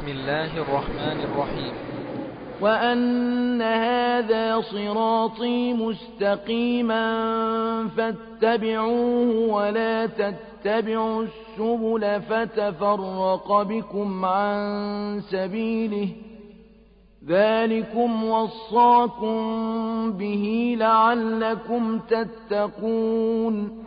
بسم الله الرحمن الرحيم وأن هذا صراطي مستقيما فاتبعوه ولا تتبعوا السبل فتفرق بكم عن سبيله ذلكم وصاكم به لعلكم تتقون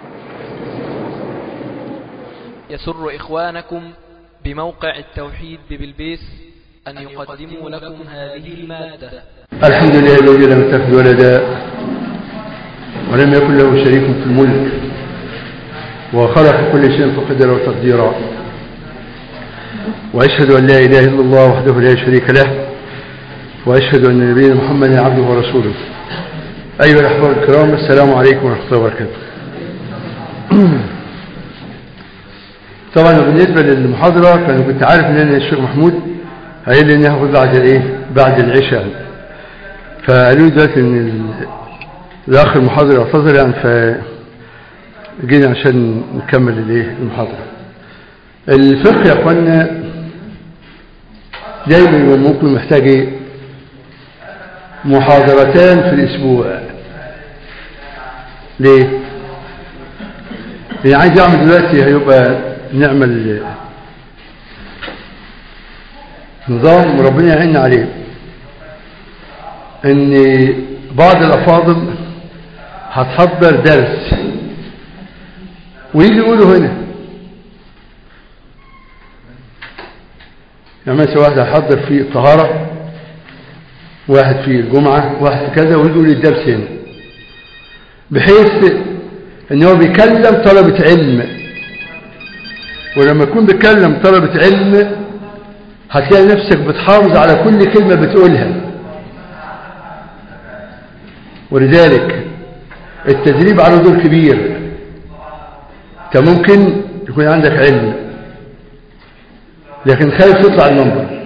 يسر إخوانكم بموقع التوحيد ببلبيس أن يقدموا لكم هذه المادة الحمد لله الذي لم يتخذ ولدا ولم يكن له شريك في الملك وخلق كل شيء فقدره تقديرا وأشهد أن لا إله إلا الله وحده لا شريك له وأشهد أن نبينا محمدا عبده ورسوله أيها الأحباب الكرام السلام عليكم ورحمة الله وبركاته طبعا بالنسبة للمحاضرة فأنا كنت عارف أن أنا الشيخ محمود قال لي إن هاخد بعد الإيه بعد العشاء فقالوا لي دلوقتي إن ال- الأخ المحاضر اعتذر يعني فجينا عشان نكمل الإيه المحاضرة الفقه يا أخوانا دايما يبقى ممكن محتاج إيه محاضرتان في الأسبوع ليه؟ اللي عايز يعمل دلوقتي هيبقى نعمل نظام وربنا يعيننا عليه ان بعض الافاضل هتحضر درس ويجي يقولوا هنا يعني مثلا واحد هيحضر في الطهارة واحد في الجمعة واحد في كذا ويجي يقول الدرس هنا بحيث ان هو بيكلم طلبة علم ولما يكون بيكلم طلبة علم هتلاقي نفسك بتحافظ على كل كلمة بتقولها ولذلك التدريب على دور كبير انت ممكن يكون عندك علم لكن خايف تطلع المنبر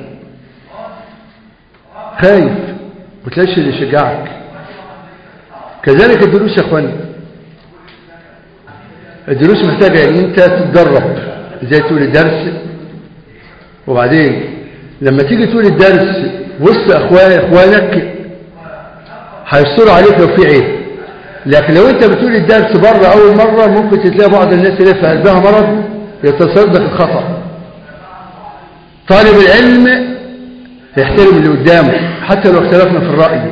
خايف وتلاقيش اللي يشجعك كذلك الدروس يا اخواني الدروس محتاجة ان انت تتدرب ازاي تقول الدرس وبعدين لما تيجي تقول الدرس وسط اخوان اخوانك هيصروا عليك لو في عيب لكن لو انت بتقول الدرس بره اول مرة ممكن تلاقي بعض الناس اللي في قلبها مرض يتصدق الخطأ طالب العلم يحترم اللي قدامه حتى لو اختلفنا في الرأي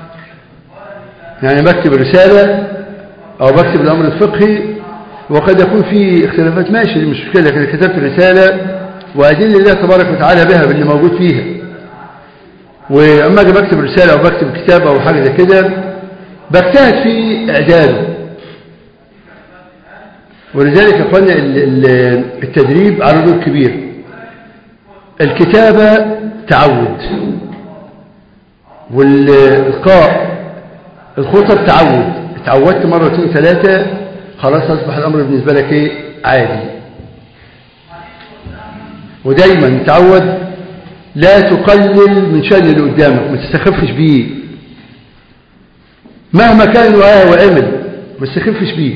يعني بكتب رسالة او بكتب الامر الفقهي وقد يكون في اختلافات ماشي مش مشكلة لكن كتبت رسالة وأدل الله تبارك وتعالى بها باللي موجود فيها وأما أجي بكتب رسالة أو بكتب كتاب أو حاجة زي كده بجتهد في إعداده ولذلك يا أخوانا ال- ال- التدريب على دور كبير الكتابة تعود والإلقاء الخطب تعود اتعودت مرة اثنين ثلاثة خلاص أصبح الأمر بالنسبة لك إيه عادي ودايما تعود لا تقلل من شأن اللي قدامك ما تستخفش بيه مهما كان وآه وعمل ما تستخفش بيه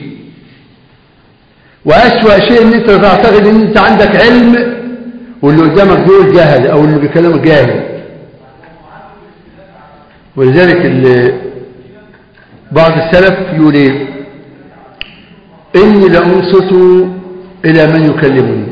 وأسوأ شيء ان انت تعتقد ان انت عندك علم واللي قدامك دول جاهل او اللي بيكلمك جاهل ولذلك ال- بعض السلف يقول ايه اني لانصت الى من يكلمني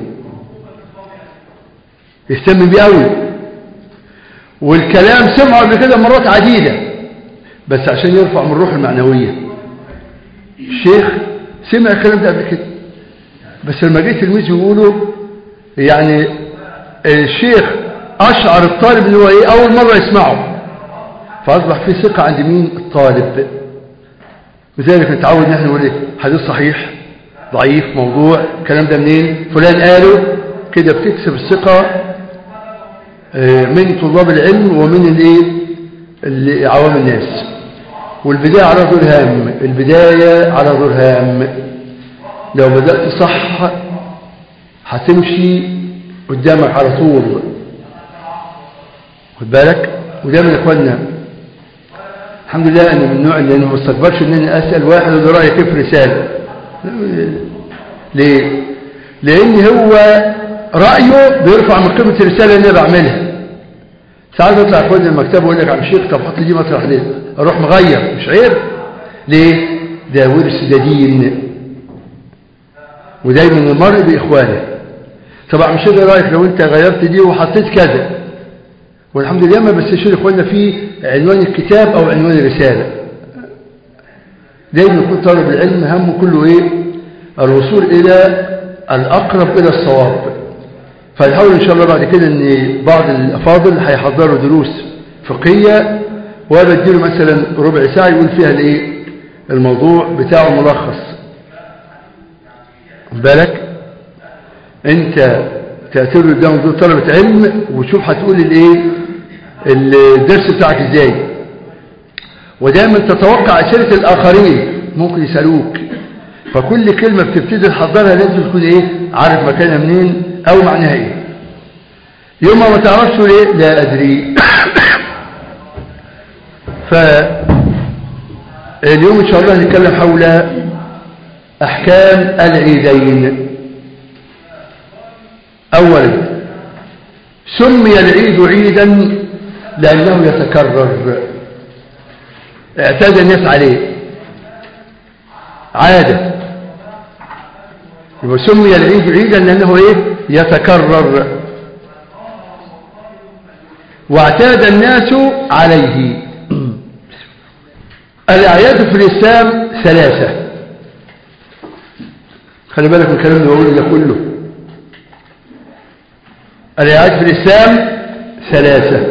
يهتم بيه قوي والكلام سمعه قبل كده مرات عديدة بس عشان يرفع من الروح المعنوية الشيخ سمع الكلام ده قبل كده بس لما جه تلميذ يقوله يعني الشيخ أشعر الطالب اللي هو إيه أول مرة يسمعه فأصبح في ثقة عند مين الطالب لذلك نتعود ان احنا نقول ايه حديث صحيح ضعيف موضوع الكلام ده منين فلان قاله كده بتكسب الثقة آه، من طلاب العلم ومن الايه اللي- عوام الناس والبداية على دور هام البداية على دور هام لو بدأت صح هتمشي قدامك على طول خد بالك ودايما يا اخوانا الحمد لله انا من النوع اللي انا ما بستكبرش ان انا اسال واحد وده رايك إيه في رساله ليه لان هو رأيه بيرفع من قيمة الرسالة اللي أنا بعملها ساعات يطلع اخواني المكتب ويقول لك يا عم شيخ طب حط دي مطرح ليه اروح مغير مش عيب ليه ده ورث ده دين ودايما المرء باخوانه طبعا مش ايه رايك لو انت غيرت دي وحطيت كذا والحمد لله ما بستشير اخواننا في عنوان الكتاب او عنوان الرساله دايما يكون طالب العلم همه كله ايه الوصول الى الاقرب الى الصواب فنحاول ان شاء الله بعد كده ان بعض الافاضل هيحضروا دروس فقهيه وبديله مثلا ربع ساعه يقول فيها الايه الموضوع بتاعه ملخص بالك انت تأتي له قدام دول طلبة علم وشوف هتقول الايه الدرس بتاعك ازاي ودايما تتوقع اسئله الاخرين ممكن يسالوك فكل كلمه بتبتدي تحضرها لازم تكون ايه عارف مكانها منين او معناها ايه يوم ما تعرفش ليه لا ادري فاليوم ان شاء الله هنتكلم حول احكام العيدين اولا سمي العيد عيدا لانه يتكرر اعتاد الناس عليه عاده يبقى سمي العيد عيدا لأنه إيه يتكرر واعتاد الناس عليه الأعياد في الإسلام ثلاثة خلي بالك من الكلام اللي بقوله ده كله الأعياد في الإسلام ثلاثة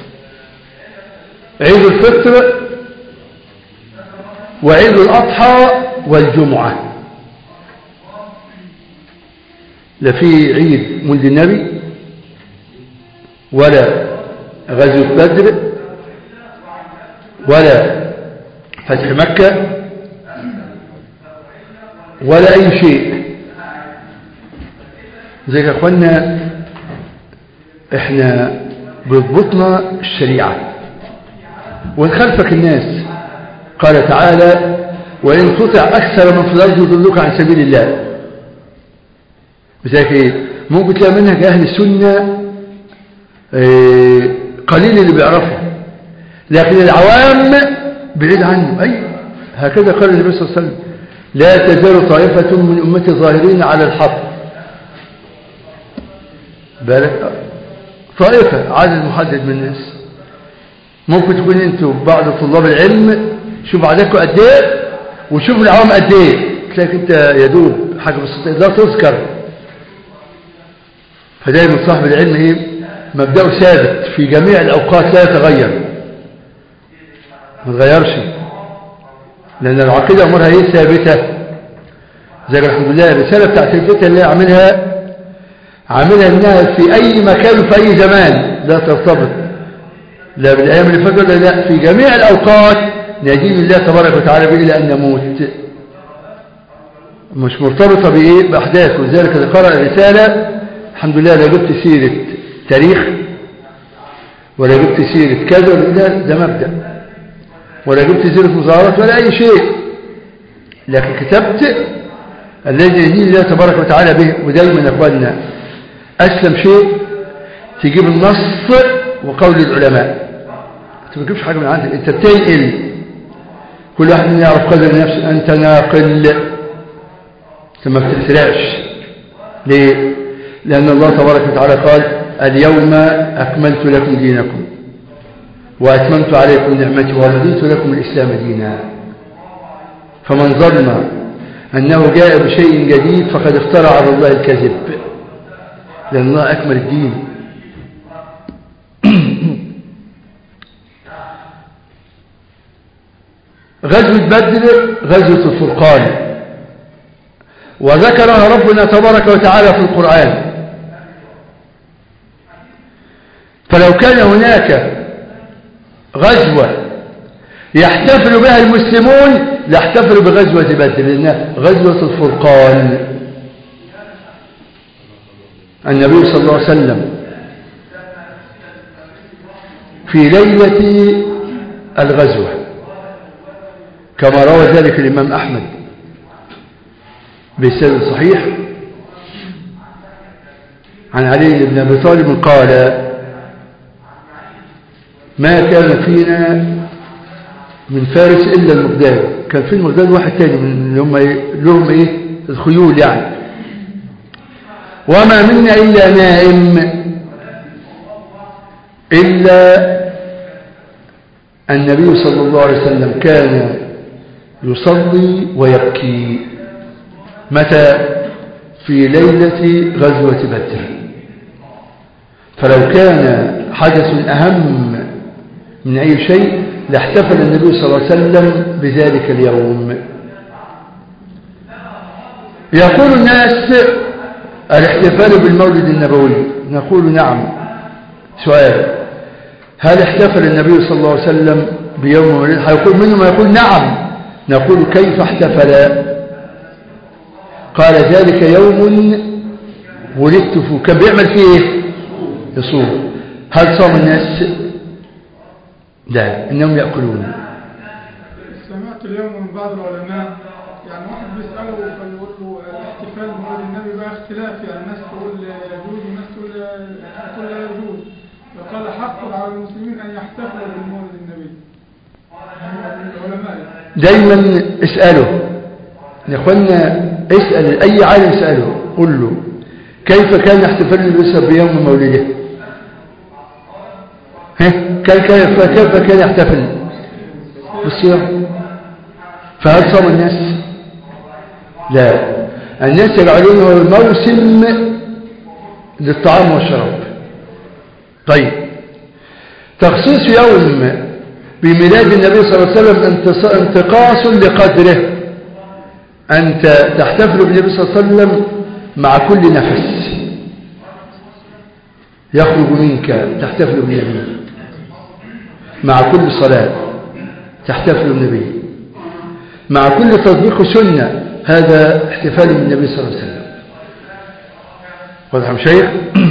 عيد الفطر وعيد الأضحى والجمعة لا في عيد مولد النبي ولا غزوة بدر ولا فتح مكة ولا أي شيء زي يا أخوانا احنا بيضبطنا الشريعة ونخلفك الناس قال تعالى وإن تطع أكثر من في الأرض يضلوك عن سبيل الله وذلك ايه ممكن تلاقي منهج اهل السنه إيه قليل اللي بيعرفه لكن العوام بعيد عنه اي هكذا قال النبي صلى الله عليه وسلم لا تزال طائفه من امتي ظاهرين على الحق بالك طائفه عدد محدد من الناس ممكن تكون انتوا بعض طلاب العلم شوف عددكم قد ايه وشوف العوام قد ايه تلاقيك انت يدوب حاجه بسيطه لا تذكر فدايما صاحب العلم ايه مبدأه ثابت في جميع الأوقات لا يتغير ما تغيرش لأن العقيدة أمرها ايه ثابتة زي الحمد لله الرسالة بتاعت الفتة اللي عاملها عاملها انها في أي مكان وفي أي زمان لا ترتبط لا بالأيام اللي فاتت لا في جميع الأوقات ندين الله تبارك وتعالى به إلى أن نموت مش مرتبطة بإيه بأحداث ولذلك اللي قرأ الرسالة الحمد لله لا جبت سيرة تاريخ ولا جبت سيرة كذا ولا ده مبدأ ولا جبت سيرة مظاهرات ولا أي شيء لكن كتبت الذي يدين الله تبارك وتعالى به ودايما أخواننا أسلم شيء تجيب النص وقول العلماء أنت ما تجيبش حاجة من عندك أنت بتنقل كل واحد من يعرف قدر نفسه أنت ناقل ثم ما بتسرعش ليه لأن الله تبارك وتعالى قال اليوم أكملت لكم دينكم وأتممت عليكم نعمتي ورضيت لكم الإسلام دينا فمن ظن أنه جاء بشيء جديد فقد افترى على الله الكذب لأن الله أكمل الدين غزوة بدر غزوة الفرقان وذكرها ربنا تبارك وتعالى في القرآن فلو كان هناك غزوة يحتفل بها المسلمون لاحتفلوا بغزوة بدر لأنها غزوة الفرقان النبي صلى الله عليه وسلم في ليلة الغزوة كما روى ذلك الإمام أحمد بسند صحيح عن علي بن أبي طالب قال ما كان فينا من فارس إلا المقداد كان في المقداد واحد تاني من اللي هم إيه لهم إيه الخيول يعني وما منا إلا نائم إلا النبي صلى الله عليه وسلم كان يصلي ويبكي متى في ليلة غزوة بدر فلو كان حدث أهم من أي شيء لاحتفل النبي صلى الله عليه وسلم بذلك اليوم يقول الناس الاحتفال بالمولد النبوي نقول نعم سؤال هل احتفل النبي صلى الله عليه وسلم بيوم مولد هيقول منهم يقول نعم نقول كيف احتفل قال ذلك يوم ولدت فيه كان بيعمل فيه ايه يصوم هل صام الناس لا انهم ياكلون سمعت اليوم من بعض العلماء يعني واحد بيسأله فيقول له الاحتفال بمولد النبي بقى اختلاف يعني الناس تقول يجوز والناس تقول تقول لا يجوز فقال حق على المسلمين أن يحتفلوا بمولد النبي من العلماء يعني. دايما اسأله يا اخوانا اسأل اي عالم اسأله قل له كيف كان احتفال النبي صلى الله عليه وسلم بيوم مولده ها كيف كيف كيف كان يحتفل بالصيام فهل صام الناس لا الناس يجعلونه موسم للطعام والشراب طيب تخصيص يوم بميلاد النبي صلى الله عليه وسلم انتص- انتقاص لقدره أنت تحتفل بالنبي صلى الله عليه وسلم مع كل نفس يخرج منك تحتفل بالنبي مع كل صلاة تحتفل بالنبي مع كل تطبيق سنة هذا احتفال بالنبي صلى الله عليه وسلم واضح يا شيخ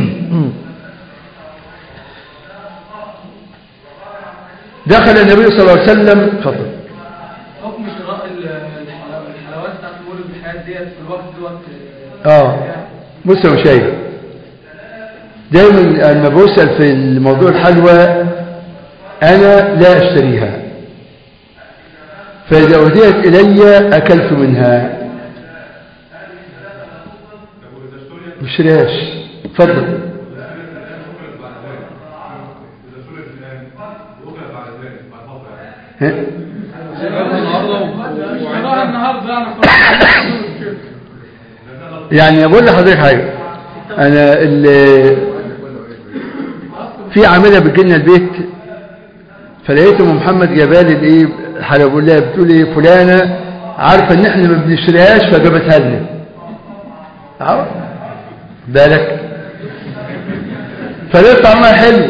دخل النبي صلى الله عليه وسلم تفضل حكم شراء ال- الحلا- الحلويات بتاعت مولد الحياة ديت في الوقت دوت اه بص يا شيخ دايما لما بوصل في الموضوع الحلوى انا لا اشتريها فاذا اهديت الي اكلت منها مش اشتريهاش اتفضل ها؟ اشتراها النهارده يعني خلاص كده. يعني بقول لحضرتك حاجه انا اللي في عامله بتجيلنا البيت فلقيت ام محمد جابالي الايه حاجه بقول لها بتقول ايه فلانه عارفه ان احنا ما بنشتريهاش فجابتها لنا اهو بالك فده طعمها حلو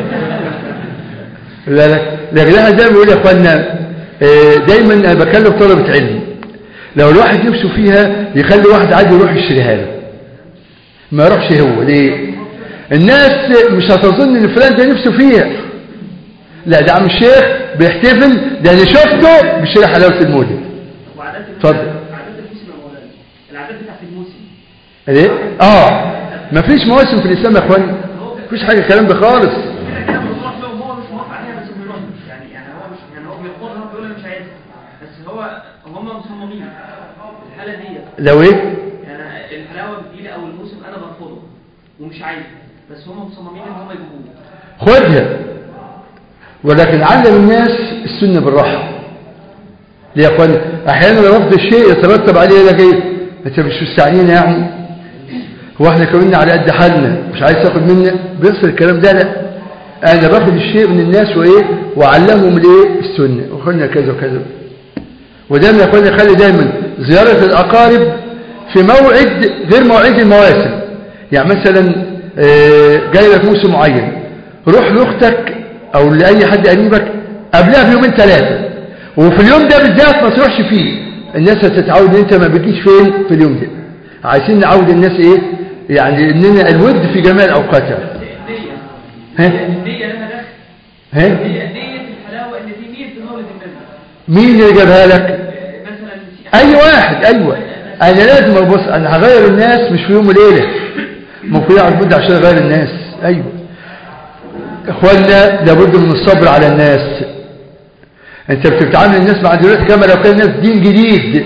بالك لكن احنا زي ما بيقول يا اخوانا آه، دايما انا بكلم طلبه علم لو الواحد نفسه فيها يخلي واحد عادي يروح يشتريها له ما يروحش هو ليه الناس مش هتظن ان فلان ده نفسه فيها لا ده عم الشيخ بيحتفل ده انا شفته بيشتري حلاوه المولد وعادات اتفضل. عادات الموسم يا مولانا العادات بتاعت الموسم ليه اه مفيش مواسم في الاسلام يا اخوان مفيش حاجه الكلام ده خالص كده كده بتروح له وهو مش موافق عليها بس ما بيروحش يعني يعني هو مش يعني هو بيرفضها بيقول انا مش عايزها بس هو هم مصممين الحاله ديت لو ايه يعني الحلاوه بتجيلي او الموسم انا برفضه ومش عايزه بس هم مصممين ان هم يجيبوه خدها ولكن علم الناس السنة بالراحة ليه يا اخوان احيانا رفض الشيء يترتب عليه لك ايه انت مش مستعنين يعني هو احنا كمان على قد حالنا مش عايز تاخد منا بيحصل الكلام ده لا انا باخد الشيء من الناس وايه واعلمهم الايه السنة وخلنا كذا وكذا ودايما يا اخوان خلي دايما زيارة الاقارب في موعد غير مواعيد المواسم يعني مثلا آه، جاي لك موسم معين روح لاختك او لاي حد قريبك قبلها بيومين ثلاثه وفي اليوم ده بالذات ما تروحش فيه الناس هتتعود ان انت ما بتجيش فين في اليوم ده عايزين نعود الناس ايه يعني اننا الود في جميع الاوقات يعني. النيه ها النيه لها دخل ها هي نيه الحلاوه ان دي نيه مولد النبي مين اللي جابها لك مثلا اي واحد ايوه انا لازم ابص انا هغير الناس مش في يوم وليله المفروض يقعد مدة عشان يغير الناس أيوه إخواننا لابد من الصبر على الناس أنت بتتعامل الناس مع دلوقتي كما لو كان الناس دين جديد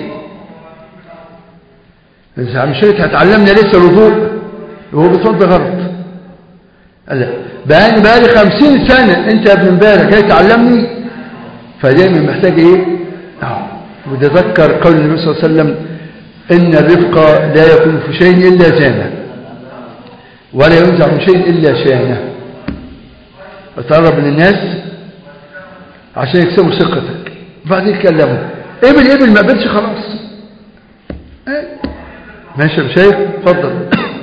مش شريط هتعلمنا لسه الوضوء وهو بيتوضى غلط قال لا بقى أنا بقالي خمسين سنة أنت يا ابن امبارح جاي تعلمني فدايما محتاج إيه؟ أهو وتذكر قول النبي صلى الله عليه وسلم إن الرفق لا يكون في شيء إلا زانه ولا ينزع من شيء إلا شانه وتقرب من الناس عشان يكسبوا ثقتك بعدين يتكلموا قبل قبل ما قبلش خلاص إيه؟ ماشي يا شيخ اتفضل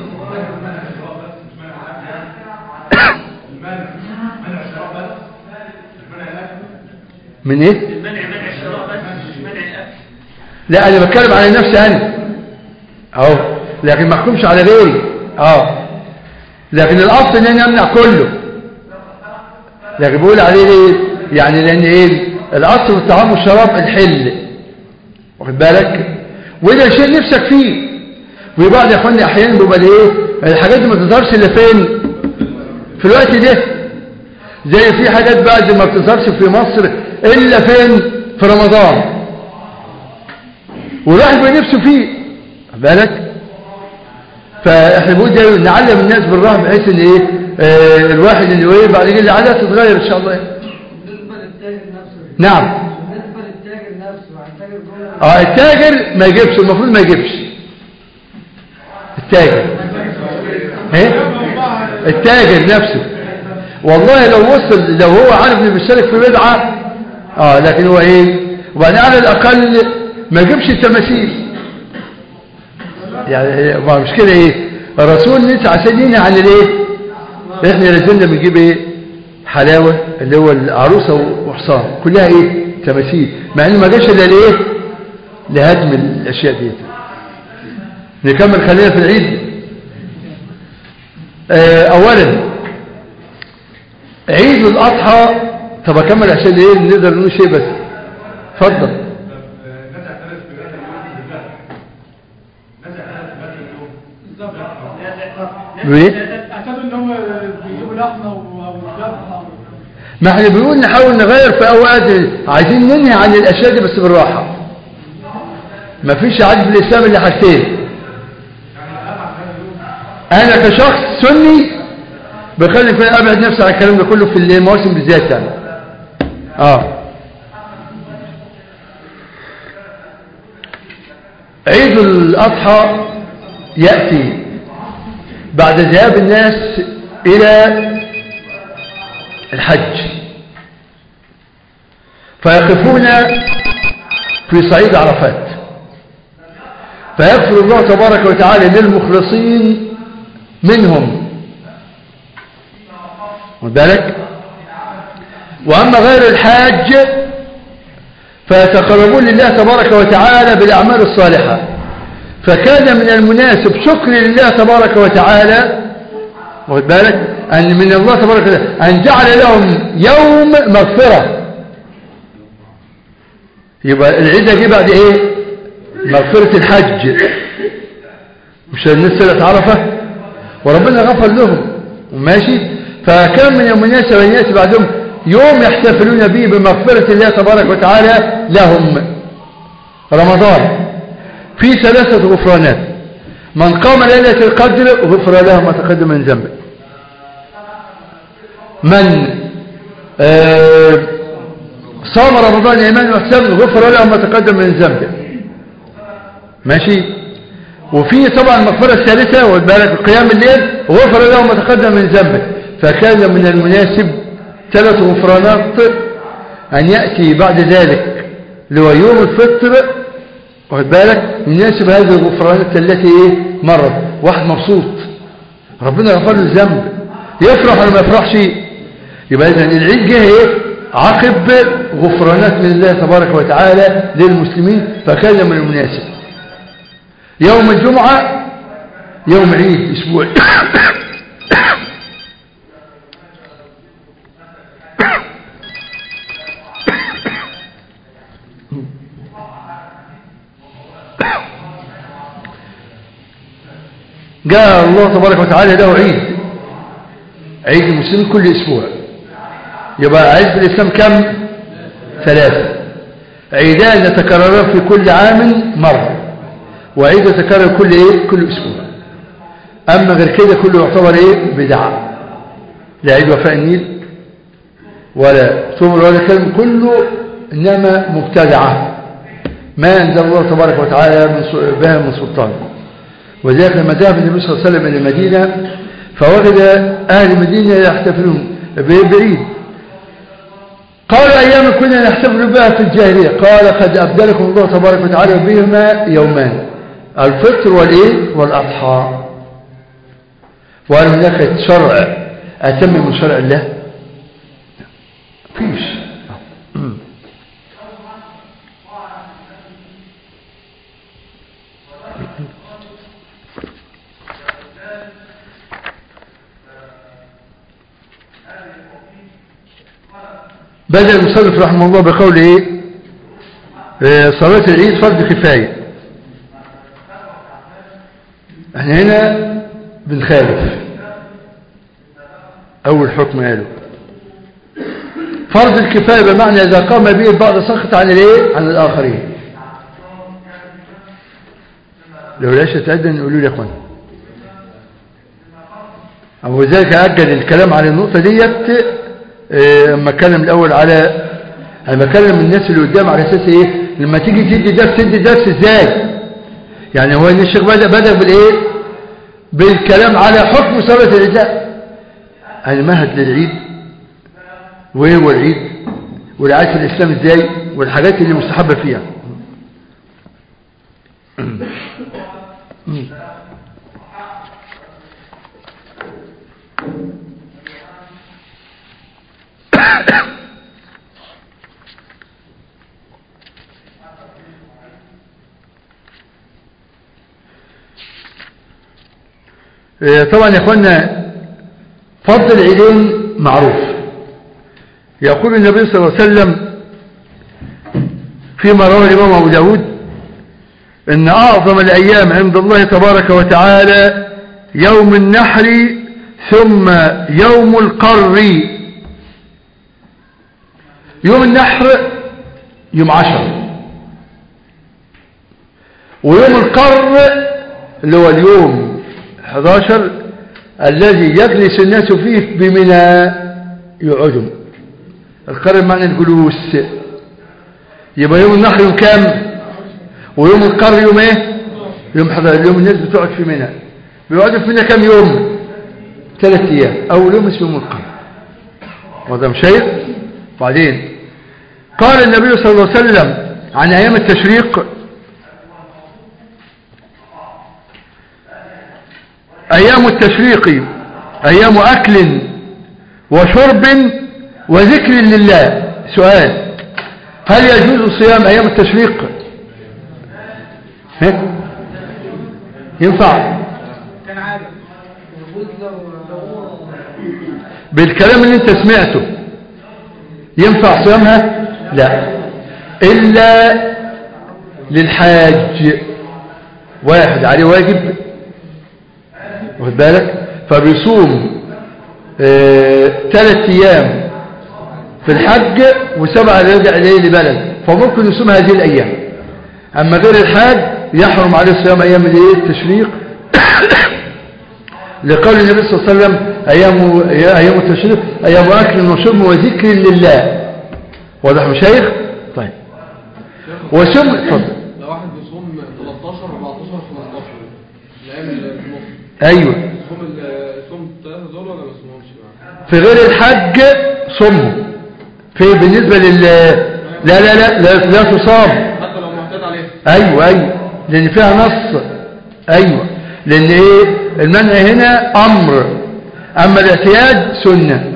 من ايه منع منع الشراء بس مش منع الاكل لا انا بتكلم على نفسي انا اهو لكن ما احكمش على غيري اه لكن الاصل ان انا امنع كله لكن بقول عليه ليه يعني لان ايه الاصل في الطعام والشراب الحل واخد بالك وده شيء نفسك فيه وبعض يا اخواني احيانا بيبقى ايه الحاجات دي ما تظهرش الا فين في الوقت ده زي في حاجات بعد ما بتظهرش في مصر الا فين في رمضان والواحد بيبقى نفسه فيه واخد بالك فاحنا بنقول ده نعلم الناس بالرهب بحيث ان ايه آه الواحد اللي ايه بعد كده العادات تتغير ان شاء الله بالنسبة للتاجر نفسه نعم بالنسبة للتاجر نفسه عن تاجر جملة اه التاجر ما يجيبش المفروض ما يجيبش التاجر ايه التاجر نفسه والله لو وصل لو هو عارف انه بيشترك في بدعه اه لكن هو ايه وبعدين على الاقل ما يجيبش التماثيل يعني ما مش كده ايه الرسول نسعى سنين عن الايه احنا لازلنا بنجيب ايه حلاوه اللي هو العروسه وحصان كلها ايه تماثيل مع انه ما جاش الا لايه لهدم الاشياء دي نكمل خلينا في العيد آه اولا عيد الاضحى طب اكمل عشان ايه نقدر نقول شيء بس اتفضل ايه اعتقد ان هم بيجيبوا لحمه والذبح ما احنا بنقول نحاول نغير في اوقات عايزين ننهي عن الاشياء دي بس بالراحه ما فيش عاد في الاسلام الا حاجتين انا كشخص سني بخلي كده ابعد نفسي عن الكلام ده كله في المواسم بالذات يعني اه عيد الاضحى ياتي بعد ذهاب الناس الى الحج فيقفون في صعيد عرفات فيغفر الله تبارك وتعالى للمخلصين منهم خد بالك واما غير الحاج فيتقربون لله تبارك وتعالى بالاعمال الصالحه فكان من المناسب شكر لله تبارك وتعالى واخد بالك ان من الله تبارك وتعالى ان جعل لهم يوم مغفره يبقى العيد جه بعد ايه مغفره الحج مش الناس طلعت عرفه وربنا غفر لهم ماشي فكان من المناسب ان ياتي بعدهم يوم يحتفلون به بمغفره الله تبارك وتعالى لهم رمضان في ثلاثه غفرانات من قام ليله القدر غفر له ما تقدم من ذنبه من آه صام رمضان ايمان واحتساب غفر له ما تقدم من ذنبه ماشي وفي طبعا المغفره الثالثه والبالك قيام الليل غفر له ما تقدم من ذنبه فكان من المناسب ثلاث غفرانات ان ياتي بعد ذلك لو يوم الفطر واخد بالك يناسب هذه الغفرانات التي ايه مرت واحد مبسوط ربنا غفر له الذنب يفرح ولا ما يفرحش يبقى اذا العيد جه ايه عقب غفرانات من الله تبارك وتعالى للمسلمين فكان من المناسب يوم الجمعة يوم عيد اسبوعي جاء الله تبارك وتعالى له عيد عيد المسلمين كل اسبوع يبقى عيد الاسلام كم ثلاثة عيدان يتكرران في كل عام مرة وعيد يتكرر كل ايه كل اسبوع اما غير كده كله يعتبر ايه بدعة لا عيد وفاء النيل ولا ثمر ولا كلام كله انما مبتدعة ما انزل الله تبارك وتعالى من سو- بها من سلطان وذلك لما ذهب النبي صلى الله عليه وسلم الى المدينة فوجد اهل المدينة يحتفلون ب- بعيد قال أيام كنا نحتفل بها في الجاهلية قال قد أبدلكم الله تبارك وتعالى بهما يومان الفطر والإيه والأضحى وهل هناك شرع أتم من شرع الله فيش بدأ المصنف رحمه الله بقوله إيه؟ آه، صلاة العيد فرض كفاية احنا هنا بنخالف أول حكم قاله فرض الكفاية بمعنى إذا قام به البعض سقط عن الايه عن الآخرين لو لاش تأذن يقولوا لي يا اخوان أو ذلك أجل الكلام على النقطة ديت آه، اما اتكلم الاول على انا بكلم الناس اللي قدام على اساس ايه لما تيجي تدي درس تدي درس ازاي يعني هو ان الشيخ بدا بدا بالايه بالكلام على حكم صلاه العيد لا انا مهد للعيد وايه هو العيد ورعايه الاسلام ازاي والحاجات اللي مستحبه فيها آه، طبعا يا اخوانا فضل العيدين معروف يقول النبي صلى الله عليه وسلم فيما رواه الإمام أبو داود إن أعظم الأيام عند الله تبارك وتعالى يوم النحر ثم يوم القر يوم النحر يوم عشر ويوم القر اللي هو اليوم 11 الذي يجلس الناس فيه بمنى يقعدوا القر معنى الجلوس يبقى يوم النحر يوم كام ويوم القر يوم ايه يوم 11 يوم الناس بتقعد في منى بيقعدوا في منى كام يوم ثلاث ايام اول يوم اسمه يوم القر وده مش شيء بعدين قال النبي صلى الله عليه وسلم عن ايام التشريق أيام التشريق أيام أكل وشرب وذكر لله سؤال هل يجوز صيام أيام التشريق ها؟ ينفع كان عادة بالكلام اللي انت سمعته ينفع صيامها لا إلا للحاج واحد عليه واجب واخد بالك فبيصوم ثلاث ايام في الحج وسبعة يرجع اليه لبلد فممكن يصوم هذه الايام اما غير الحاج يحرم عليه صيام ايام الايه التشريق لقول النبي صلى الله عليه وسلم ايام ايام التشريق ايام اكل وشرب وذكر لله واضح يا شيخ طيب وسم اتفضل لو واحد بيصوم 13 14 15 الايام اللي في النص ايوه يصوم ال- يصوم الثلاثه دول ولا ما يصومهمش بقى؟ في غير الحج صمه في بالنسبة لل لا لا لا لا, لا تصام حتى لو معتاد عليه ايوه ايوه لان فيها نص ايوه لان ايه المنع هنا امر اما الاعتياد سنة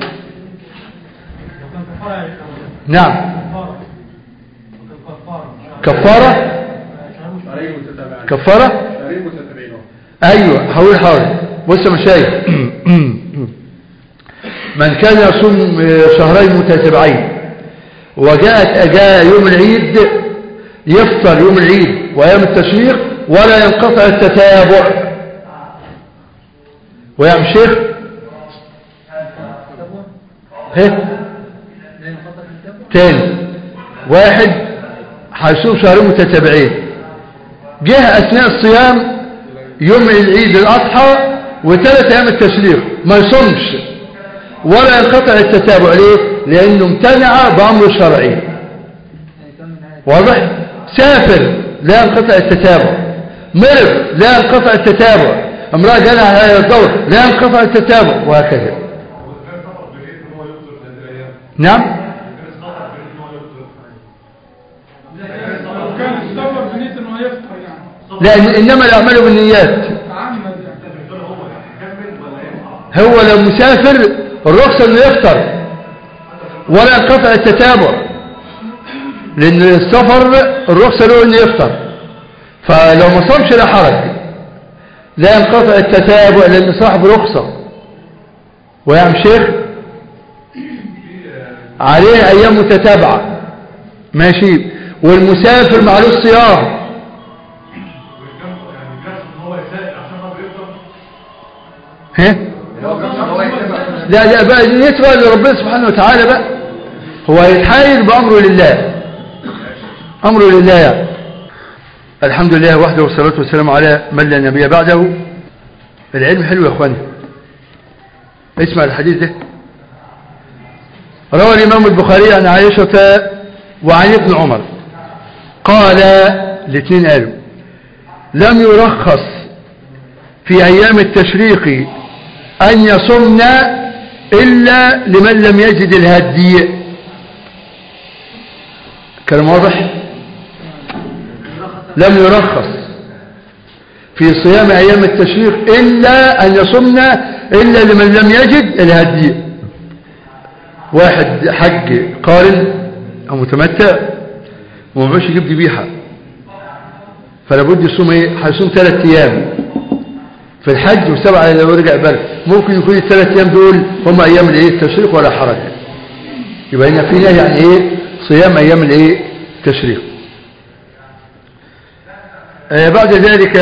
نعم كفارة كفارة ايوه هقول حاضر بص يا مشايخ من كان يصوم شهرين متتابعين وجاءت أجاء يوم العيد يفطر يوم العيد وأيام التشريق ولا ينقطع التتابع ويعمل شيخ ها تاني واحد هيصوم شهرين متتابعين جه اثناء الصيام يوم العيد الاضحى وثلاث ايام التشريق ما يصومش ولا ينقطع التتابع ليه لانه امتنع بامر شرعي واضح سافر لا ينقطع التتابع مرض لا ينقطع التتابع امرأة جالها هذا الدور لا ينقطع التتابع وهكذا نعم لو كان السفر بنية انه هيفطر يعني لا انما الاعمال بالنيات تعمد يعني هو لو مسافر الرخصة انه يفطر ولا ينقطع التتابع لان السفر الرخصة له انه يفطر فلو ما صامش لا حرج لا ينقطع التتابع لان صاحب رخصة ويعمل شيخ عليه ايام متتابعة ماشي والمسافر معلوش صيام ها لا لا بقى بالنسبة لربنا سبحانه وتعالى بقى هو يتحايل بأمره لله أمره لله يعني. الحمد لله وحده والصلاة والسلام على من لا نبي بعده العلم حلو يا اخواني اسمع الحديث ده روى الإمام البخاري عن عائشة وعن ابن عمر قال الاثنين قالوا لم يرخص في أيام التشريق أن يصمن إلا لمن لم يجد الهدي كلام واضح لم يرخص في صيام أيام التشريق إلا أن يصمن إلا لمن لم يجد الهدي واحد حج قارن أو متمتع وما بقاش يجيب ذبيحة فلا بد يصوم ايه هيصوم ثلاث ايام في الحج وسبعة لو رجع بلد ممكن يكون الثلاث ايام دول هم ايام الايه التشريق ولا حرج يبقى هنا في نهي يعني ايه صيام ايام الايه التشريق آه بعد ذلك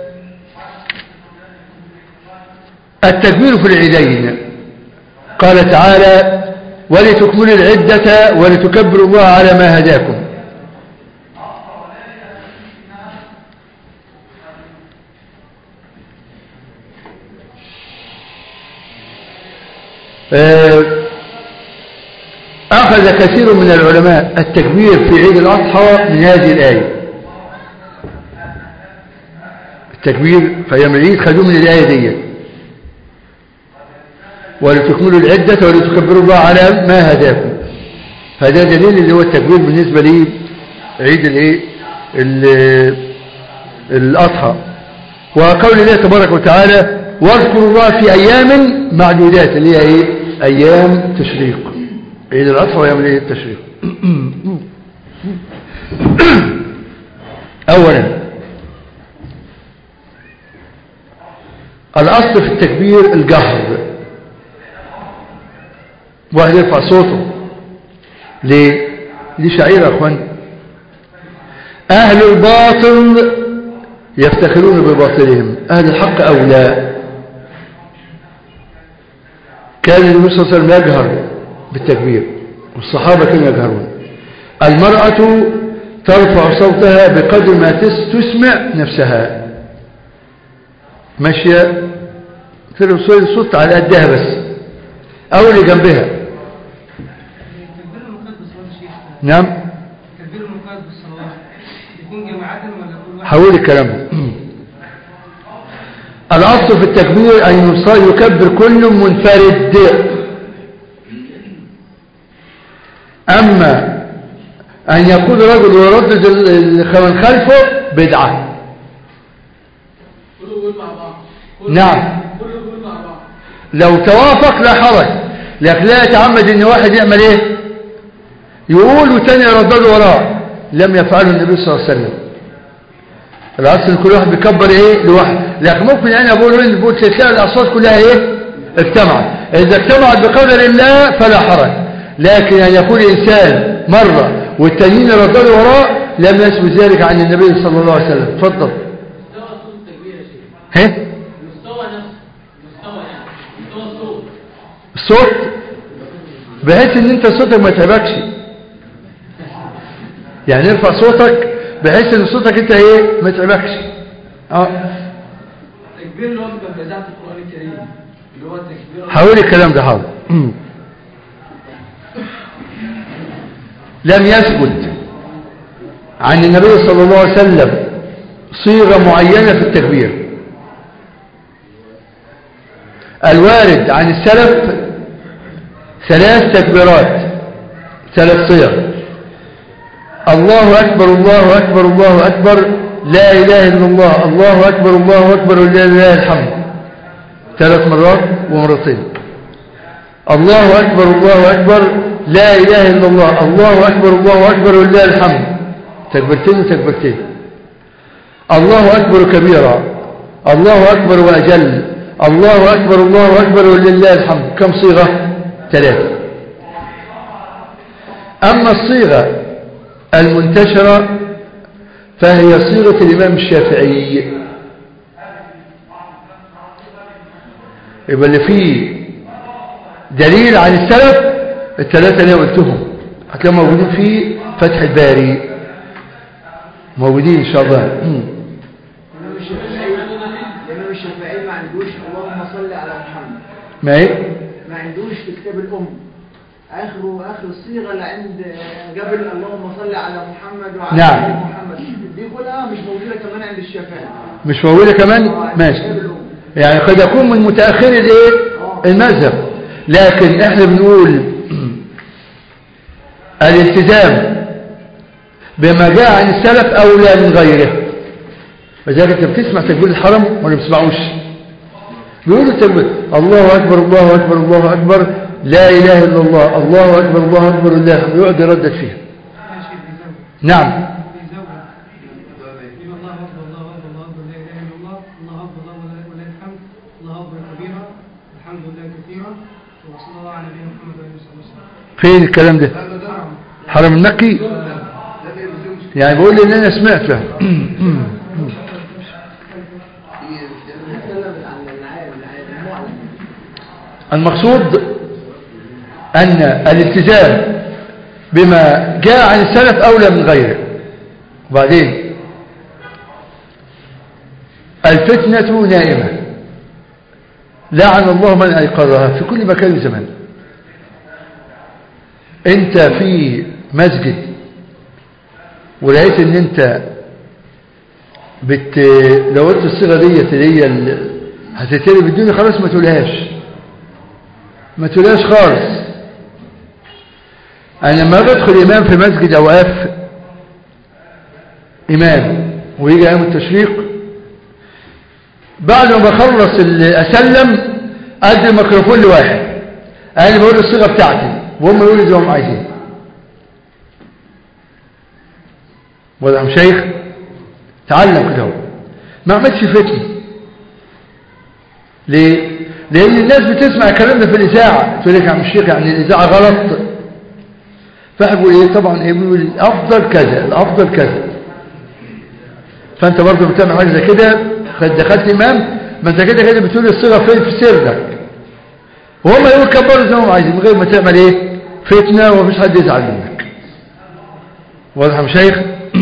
التكبير في العيدين قال تعالى ولتكملوا العدة ولتكبروا الله على ما هداكم أخذ كثير من العلماء التكبير في عيد الأضحى من هذه الآية التكبير في أيام العيد خذوه من الآية دي ولتكملوا العدة ولتكبروا الله على ما هداكم هذا دليل اللي هو التكبير بالنسبة لي عيد الايه الأضحى وقول الله تبارك وتعالى واذكروا الله في أيام معدودات اللي هي ايه أيام تشريق عيد الأضحى وأيام الايه التشريق أولا الأصل في التكبير الجهر واحد يرفع صوته ليه دي شعيرة يا اخوان اهل الباطل يفتخرون بباطلهم اهل الحق اولى كان النبي صلى الله عليه وسلم يجهر بالتكبير والصحابة كانوا يجهرون المرأة ترفع صوتها بقدر ما تسمع نفسها ماشية ترفع الصوت على قدها بس او اللي جنبها تكبير المقدس ولا شيخ نعم تكبير المقدس بالصلوات يكون جماعة ولا كل واحد هقول الكلام ده الأصل في التكبير أن يص- يكبر كل منفرد أما أن يقول رجل ويردد ال- ال- من خلفه بدعة كله بيقول مع بعض نعم كله بيقول مع بعض لو توافق لا حرج لكن لا يتعمد ان واحد يعمل ايه يقول والتاني يردده وراه لم يفعله النبي صلى الله عليه وسلم الاصل إن كل واحد بيكبر ايه لوحده لكن ممكن انا بقول ان بقول تلاقي الاصوات كلها ايه اجتمعت اذا اجتمعت بقدر الله فلا حرج لكن ان يكون انسان مره والتانيين يرددوا وراه لم يثبت ذلك عن النبي صلى الله عليه وسلم اتفضل مستوى صوت التكبير يا شيخ ها المستوى نفسه المستوى صوت بحيث ان انت صوتك ما يتعبكش يعني ارفع صوتك بحيث ان صوتك انت ايه ما يتعبكش اه تكبير اللي هو بيبقى في إذاعة القرآن الكريم اللي هو تكبير هقول الكلام ده حاضر لم يثبت عن النبي صلى الله عليه وسلم صيغة معينة في التكبير الوارد عن السلف ثلاث تكبيرات ثلاث صيغ الله أكبر الله أكبر الله أكبر لا إله إلا الله الله أكبر الله أكبر ولله الحمد ثلاث مرات ومرتين الله أكبر الله أكبر لا إله إلا الله الله أكبر الله أكبر ولله الحمد تكبرتين وتكبرتين الله أكبر كبيرا الله أكبر وأجل الله أكبر الله أكبر ولله الحمد كم صيغة ثلاثة أما الصيغة المنتشرة فهي صيغة الإمام الشافعي يبقى اللي فيه دليل عن السلف الثلاثة اللي قلتهم هتلاقوا موجودين في فتح الباري موجودين إن شاء الله مم. الإمام الشافعي الإمام الشافعي ما عندوش اللهم صل على محمد ما ايه ما عندوش في كتاب الأم آخره آخر الصيغة اللي عند جبل اللهم صل على محمد وعلى نعم. آل محمد دي كلها مش موجودة كمان عند الشافعي مش موجودة كمان آه، عند ماشي كتاب الأم يعني قد يكون من متأخر الايه المذهب لكن احنا بنقول الالتزام بما جاء عن السلف اولى من غيره فذلك انت بتسمع تكبير الحرم ولا ما بتسمعوش بيقولوا التكبير الله اكبر الله اكبر الله اكبر لا اله الا الله الله اكبر الله اكبر الله يقعد يردد فيها ماشي بيزود نعم بيزود يقول الله اكبر الله اكبر الله اكبر لا اله الا الله الله اكبر الله ولله الحمد الله اكبر كبيرا الحمد لله كثيرا وصلى الله على نبينا محمد وعلى اله وصحبه وسلم فين الكلام ده حرم المكي يعني بقول لي ان انا سمعته نتكلم عن العالم العالم المعلم المقصود أن الالتزام بما جاء عن السلف أولى من غيره وبعدين الفتنة نائمة لعن الله من أيقظها في كل مكان وزمان انت في مسجد ولقيت ان انت بت... لو قلت الصيغه ديت اللي هي ال... هتتقلب الدنيا خلاص ما تقولهاش ما تقولهاش خالص انا لما بدخل امام في مسجد او اقف امام ويجي ايام التشريق بعد ما بخلص ال- اسلم ادي الميكروفون لواحد انا بقول الصيغه بتاعتي وهم يقولوا زي ما هم عايزين ولا يا شيخ تعلم كده هو. ما عملش فتنه ليه لان الناس بتسمع الكلام ده في الاذاعه تقول لك يا عم الشيخ يعني الاذاعه غلط فاحبوا ايه طبعا ايه بيقول الافضل كذا الافضل كذا فانت برضه بتعمل حاجه زي كده خد- دخلت امام ما انت كده كده بتقول الصيغه فين في سرك وهم يقول كبروا زي ما هم عايزين من غير ما تعمل ايه فتنه ومفيش حد يزعل منك واضح يا شيخ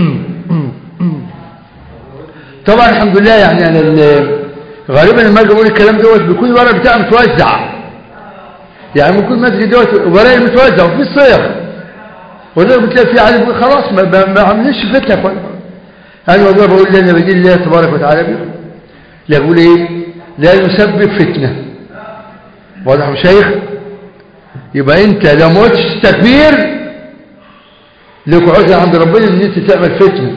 طبعا الحمد لله يعني انا ال- غالبا لما اجي اقول الكلام دوت بيكون الورق بتاعي متوزع يعني ممكن مسجد دوت ورقي متوزع وفي صيغ وده بتلاقي في عالم بيقول خلاص ما, ما, ما عملش فتنه يا اخوان انا والله بقول لنا بدين الله تبارك وتعالى بيه لا يقول ايه لا يسبب فتنه واضح يا شيخ يبقى انت لو ما قلتش تكبير لك عذر عند ربنا ان انت تعمل فتنه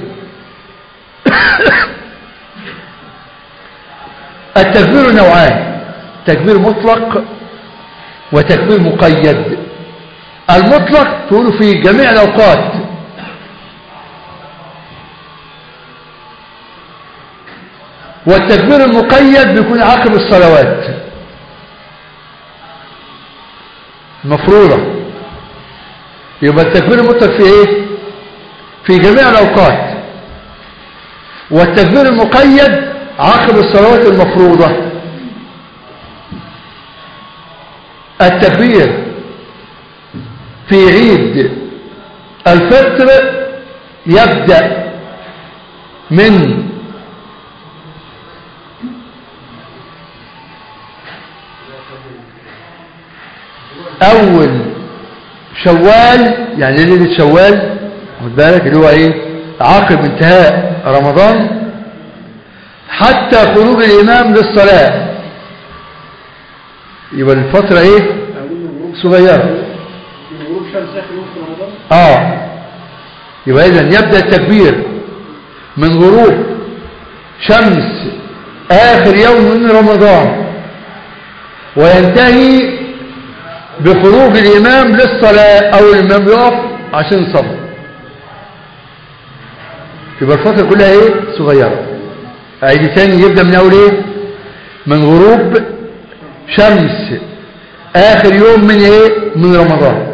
التكبير نوعان تكبير مطلق وتكبير مقيد المطلق تقوله في جميع الأوقات والتكبير المقيد بيكون عقب الصلوات مفروضة يبقى التكبير المطلق في ايه في جميع الأوقات والتكبير المقيد عقب الصلوات المفروضة التكبير في عيد الفطر يبدأ من أول شوال يعني ليلة شوال خد بالك اللي هو ايه عقب انتهاء رمضان حتى خروج الإمام للصلاة يبقى الفترة ايه صغيرة من غروب شمس اخر يوم في رمضان اه يبقى اذا يبدأ التكبير من غروب شمس آخر يوم من رمضان وينتهي بخروج الإمام للصلاة أو الإمام يقف عشان يصلي يبقى الفترة كلها ايه صغيرة عيد تاني يبدأ من أول ايه من غروب شمس آخر يوم من ايه من رمضان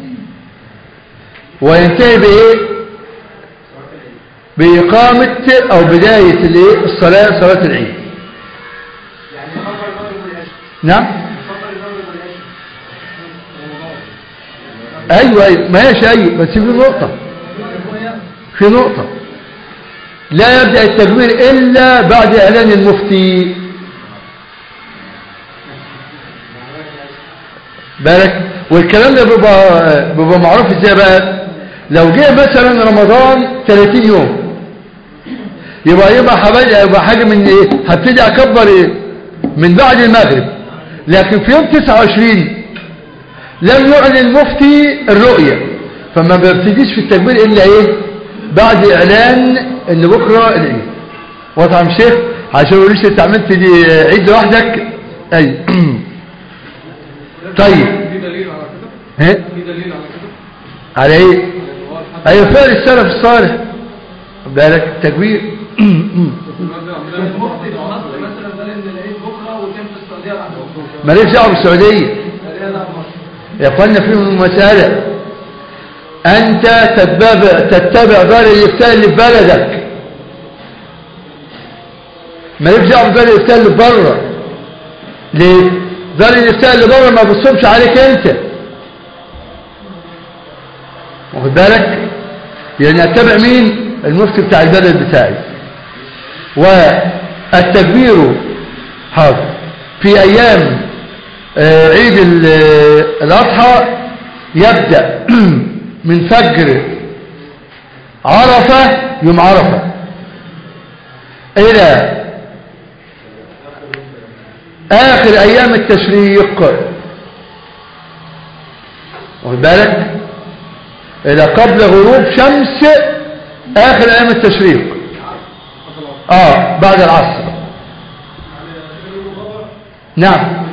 وينتهي بايه بإقامة أو بداية الايه الصلاة صلاة العيد يعني فطر المغرب والعشاء نعم فطر المغرب والعشاء أيوة أيوة ماشي أيوة بس في نقطة في نقطة لا يبدأ التكبير إلا بعد إعلان المفتي بالك والكلام ده بيبقى, بيبقى معروف ازاي بقى لو جه مثلا رمضان 30 يوم يبقى يبقى حبايبي يبقى حاجة من ايه هبتدي اكبر ايه من بعد المغرب لكن في يوم 29 لم يعلن المفتي الرؤية فما بيبتديش في التكبير الا ايه بعد اعلان ان بكرة العيد واضح يا عم شيخ عشان ما يقولوش انت عملت دي عيد لوحدك اي طيب في دليل على كده ها في دليل على كده على ايه يعني هو الحد ايوه فعل السلف الصالح خد بالك تكبير المادة عندنا المفتي في مصر مثلا قال ان العيد بكره وكان في السعوديه بعد بكره ماليش دعوه بالسعوديه السعوديه بعد مصر يا اخوانا فيهم مسألة انت تتبع تتبع دار الافتاء اللي في بلدك مالكش دعوه بدار الافتاء اللي بره ليه دار الافتاء اللي بره ما بتصبش عليك انت واخد بالك يعني اتبع مين المفتي بتاع البلد بتاعي والتكبير حاضر في ايام آه، عيد ال- آه، الاضحى يبدأ من فجر عرفة يوم عرفة الى اخر ايام التشريق واخد بالك الى قبل غروب شمس اخر ايام التشريق اه بعد العصر نعم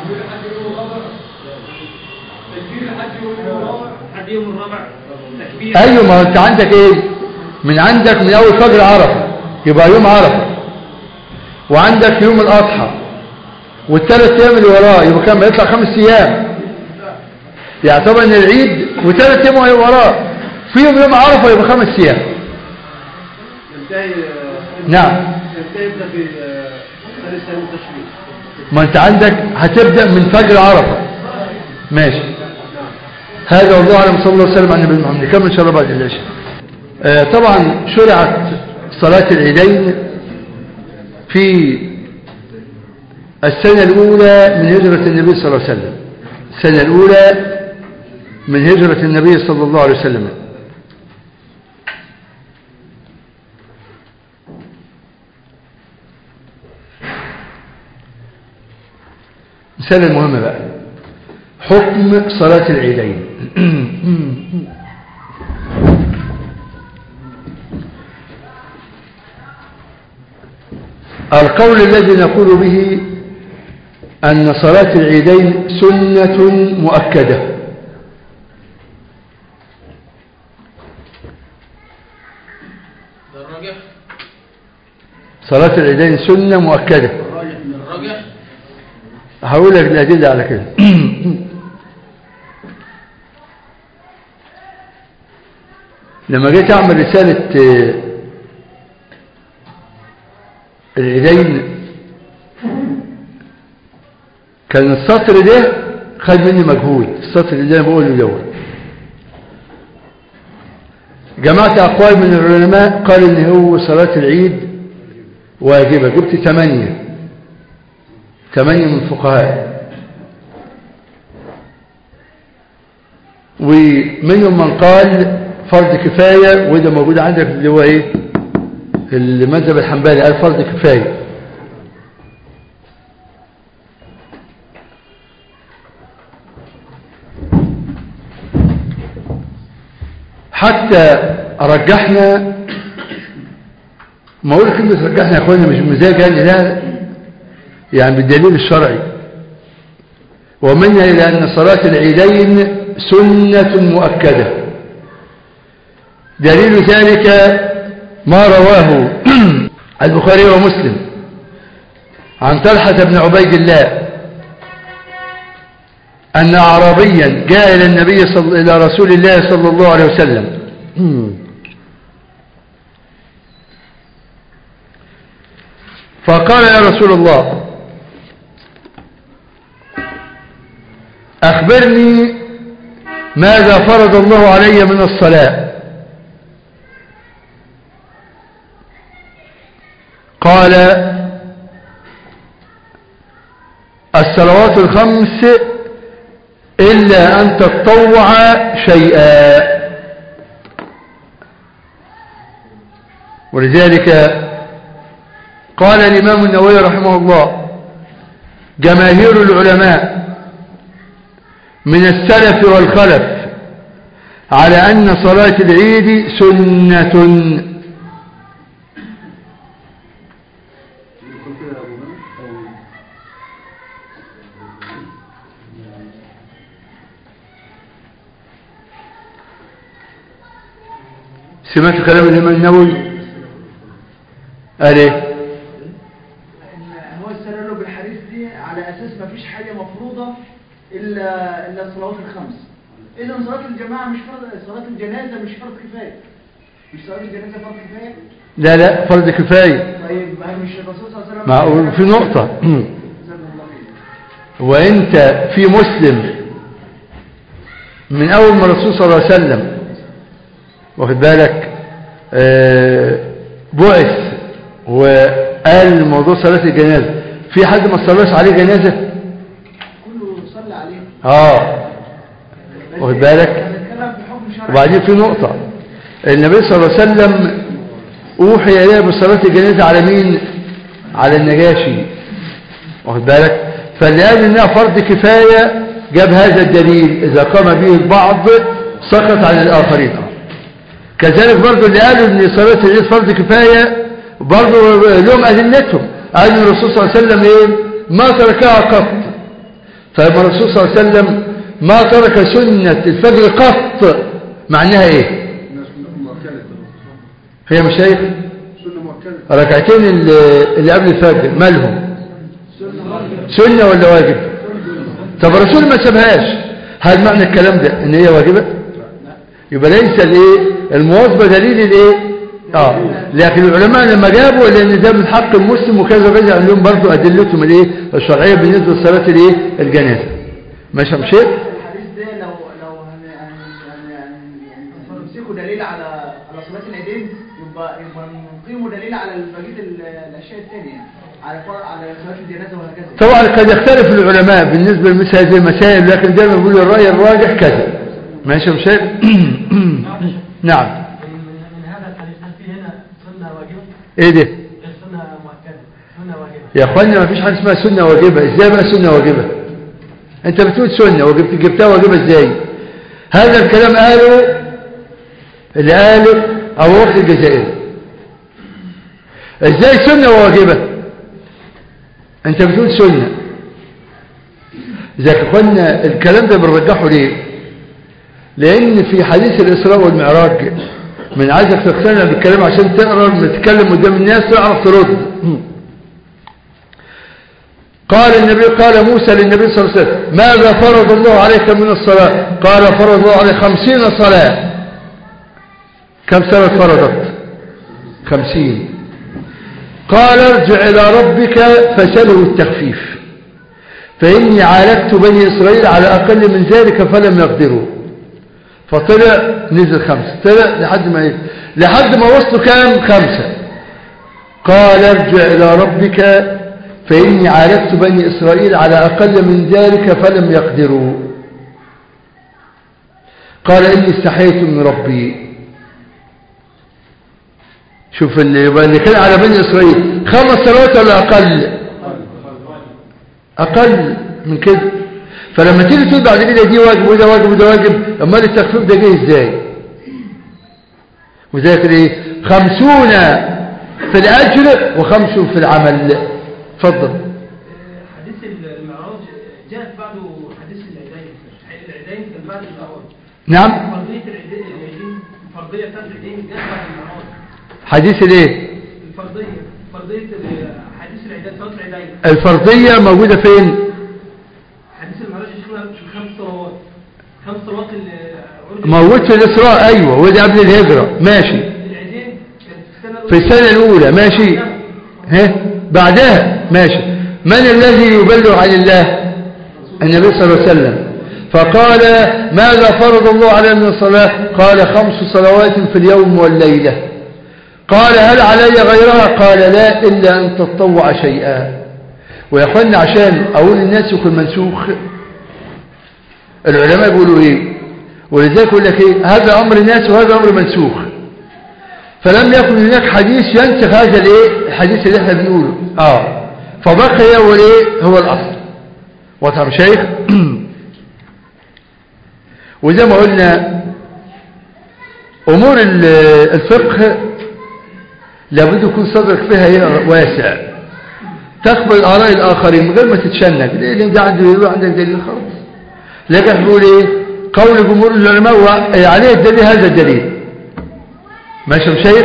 لحد يوم الرابع تكبير ايوه ما هو انت عندك ايه من عندك من اول فجر عرفه يبقى يوم عرفه وعندك يوم الاضحى والثلاث ايام اللي وراه يبقى كام يطلع خمس ايام يعتبر ان العيد وثلاث ايام وهي وراه فيهم يوم عرفه يبقى خمس ايام ينتهي نعم ينتهي يبدا في ثالث يوم التشريق ما انت عندك هتبدا من فجر عرفه ماشي هذا والله اعلم صلى الله عليه وسلم على النبي محمد نكمل ان شاء الله بعد العشاء آه، طبعا شرعت صلاه العيدين في السنه الاولى من هجره النبي صلى الله عليه وسلم السنه الاولى من هجره النبي صلى الله عليه وسلم مسألة المهمة بقى حكم صلاة العيدين القول الذي نقول به أن صلاة العيدين سنة مؤكدة ده الراجح صلاة العيدين سنة مؤكدة الراجح هقول لك الأدلة على كده لما جيت أعمل رسالة آه، العيدين كان السطر ده خد مني مجهود السطر اللي انا بقوله دوت جمعت اقوال من العلماء قال ان هو صلاة العيد واجبة جبت ثمانية ثمانية من الفقهاء ومنهم من قال فرض كفاية وده موجود عندك اللي هو ايه المذهب الحنبلي قال فرض كفاية حتى رجحنا ما اقول كلمة رجحنا يا اخوانا مش مزاج يعني لا يعني بالدليل الشرعي ومنها إلى أن صلاة العيدين سنة مؤكدة دليل ذلك ما رواه البخاري ومسلم عن طلحة بن عبيد الله أن أعرابيا جاء إلى النبي صل... إلى رسول الله صلى الله عليه وسلم فقال يا رسول الله أخبرني ماذا فرض الله علي من الصلاة قال الصلوات الخمس إلا أن تتطوع شيئا ولذلك قال الإمام النووي رحمه الله جماهير العلماء من السلف والخلف على أن صلاة العيد سنة سمعت كلام الإمام النووي قال ايه هو استدلوا بالحديث دي على اساس ما فيش حاجه مفروضه الا الا الصلوات الخمس اذا صلاه الجماعه مش فرض صلاه الجنازه مش فرض كفايه مش صلاه الجنازه فرض كفايه لا لا فرض كفاية طيب ما مش الرسول صلى الله عليه وسلم معقول في نقطة جزاكم الله خير. وانت في مسلم من اول ما الرسول صلى الله عليه وسلم واخد بالك آه، بعث وقال موضوع صلاة الجنازة في حد ما صلاش عليه جنازة كله صلى عليه اه واخد بالك هنتكلم في حكم شرعي وبعدين في نقطة النبي صلى الله عليه وسلم أوحي إليه بصلاة الجنازة على مين على النجاشي واخد بالك فاللي قال إنها فرض كفاية جاب هذا الدليل إذا قام به البعض سقط عن الآخرين كذلك برضو اللي قالوا إن صلاة العيد فرض كفاية برضو لهم أدلتهم قالوا إن الرسول صلى الله عليه وسلم إيه ما تركها قط طيب الرسول صلى الله عليه وسلم ما ترك سنة الفجر قط معناها ايه هي مش شايف ركعتين اللي اللي قبل الفجر مالهم سنة ولا واجب طب الرسول ما سابهاش هل معنى الكلام ده ان هي واجبة يبقى ليس الايه المواظبة دليل الايه اه لكن العلماء لما جابوا لان ده من حق المسلم وكذا وكذا عندهم برضو ادلتهم الايه الشرعيه بالنسبه لصلاه الايه الجنازه ماشي يا مشير الحديث ده لو لو هن هن هن يعني يعني نمسكه دليل على على صلاه العيدين يبقى يبقى نقيمه دليل على بقيه ال- الاشياء الثانيه على فر- على صلاه الجنازه وهكذا طبعا قد يختلف العلماء بالنسبه لمثل هذه المسائل لكن دايما بيقول الراي الراجح كذا ماشي يا مشير نعم من من هذا الحديث هل في هنا سنة واجبة؟ ايه ده غير سنة مؤكدة سنة واجبة يا اخوانا ما فيش حاجه اسمها سنه واجبه ازاي بقى سنه واجبه انت بتقول سنه وجبت جبتها واجبه ازاي هذا الكلام قاله اللي قاله ابو بكر الجزائري ازاي سنه وواجبه انت بتقول سنه اذا اخوانا الكلام ده بنرجحه ليه لان في حديث الاسراء والمعراج من عايزك تقتنع بالكلام عشان تقرا لما تتكلم قدام الناس تعرف ترد قال النبي قال موسى للنبي صلى الله عليه وسلم ماذا فرض الله عليك من الصلاة قال فرض الله عليه خمسين صلاة كم سنة فرضت خمسين قال ارجع إلى ربك فسله التخفيف فإني عالجت بني إسرائيل على أقل من ذلك فلم يقدروا فطلع نزل خمسة طلع لحد ما إيه؟ لحد ما وصلوا كام خمسة قال ارجع إلى ربك فإني عالجت بني إسرائيل على أقل من ذلك فلم يقدروا قال إني استحيت من ربي شوف اللي يبقى اللي كان على بني إسرائيل خمس صلوات ولا أقل أقل من كده فلما تيجي تقول بعد كده دي واجب وده واجب وده واجب أمال التخفيف ده جه إزاي وذلك ايه خمسون في الأجر وخمس في العمل اتفضل حديث المعراج جاءت بعده حديث العيدين العيدين كان بعد المعراج نعم فرضية العيدين العيدين الفرضية بتاعت العيدين جاءت بعد المعراج حديث الايه الفرضية فرضية ال- حديث العيدين صلاة العيدين الفرضية موجودة فين حديث المعراج يشمل خمس صلوات خمس صلوات اللي عرض موجود في الإسراء أيوة وده قبل الهجرة ماشي العيدين كانت في السنة في السنة الأولى ماشي ها بعدها ماشي من الذي يبلغ عن الله النبي صلى الله عليه وسلم فقال ماذا فرض الله علينا من الصلاة قال خمس صلوات في اليوم والليلة قال هل علي غيرها قال لا إلا أن تتطوع شيئا ويا اخوانا عشان أقول الناس يكون منسوخ العلماء بيقولوا إيه ولذلك يقول لك إيه هذا أمر ناس وهذا أمر منسوخ فلم يكن هناك حديث ينسخ هذا الايه الحديث اللي احنا بنقوله اه فبقي هو الايه هو الاصل واضح يا شيخ وزي ما قلنا امور ال- الفقه لابد يكون صدرك فيها ايه واسع تقبل اراء الاخرين من غير ما تتشنج لان ده عنده دليل عندك دليل خلاص لكن بيقول ايه قول جمهور العلماء هو عليه الدليل هذا الدليل ماشي يا شيخ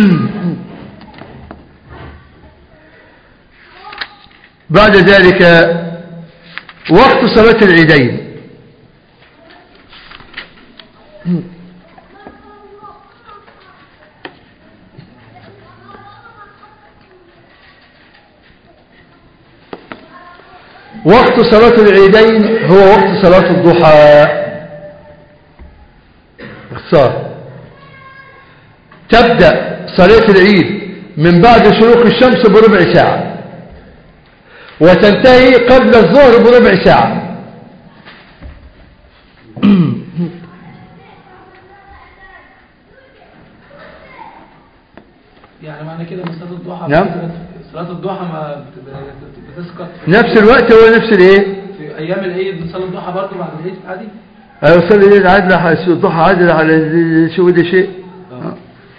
بعد ذلك وقت صلاة العيدين وقت صلاة العيدين هو وقت صلاة الضحى اختصار تبدأ صلاة العيد من بعد شروق الشمس بربع ساعة وتنتهي قبل الظهر بربع ساعة يعني معنى كده ان صلاه الضحى نعم. صلاه الضحى ما بت- بت- بتسقط في- نفس الوقت هو نفس الايه في ايام العيد بنصلي الضحى برضه بعد العيد عادي ايوه صلي الليل عادل على الضحى عادل على شو ده شيء آه.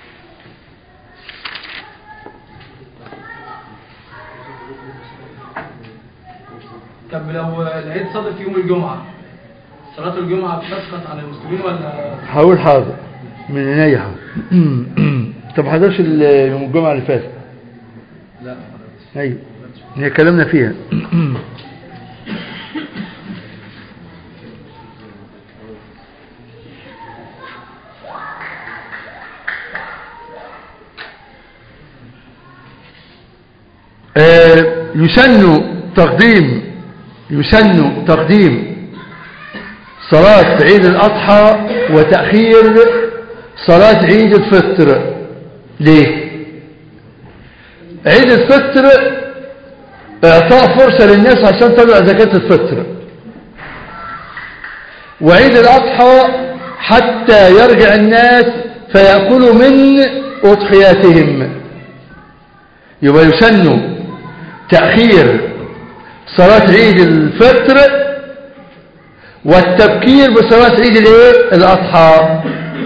طب لو العيد صادف يوم الجمعه صلاه الجمعه بتسقط عن المسلمين ولا هقول حاضر من عينيا حاضر طب حضرش ال- يوم الجمعة اللي فاتت لا ايوه هي كلامنا فيها آه، يسن تقديم يسن تقديم صلاة عيد الأضحى وتأخير صلاة عيد الفطر ليه عيد الفطر اعطاء فرصة للناس عشان تطلع زكاة الفطر وعيد الأضحى حتى يرجع الناس فيأكلوا من أضحياتهم يبقى يسن تأخير صلاة عيد الفطر والتبكير بصلاة عيد الايه الأضحى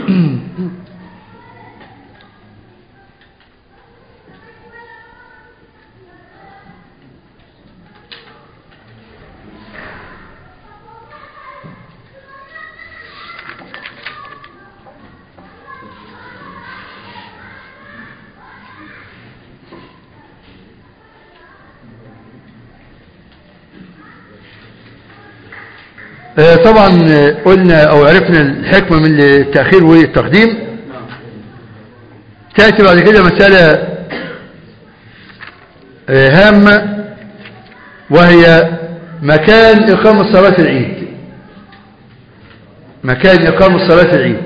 آه، طبعا آه، قلنا او عرفنا الحكمة من التأخير والتقديم تأتي بعد كده مسألة آه، هامة وهي مكان إقامة صلاة العيد مكان إقامة صلاة العيد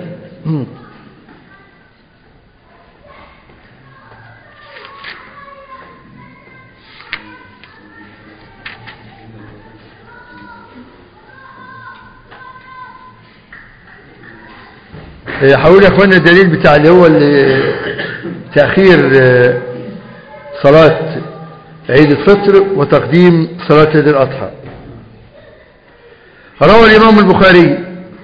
إيه، حاول يا اخوانا الدليل بتاع اللي هو اللي تأخير آه، صلاة عيد الفطر وتقديم صلاة عيد الأضحى روى الإمام البخاري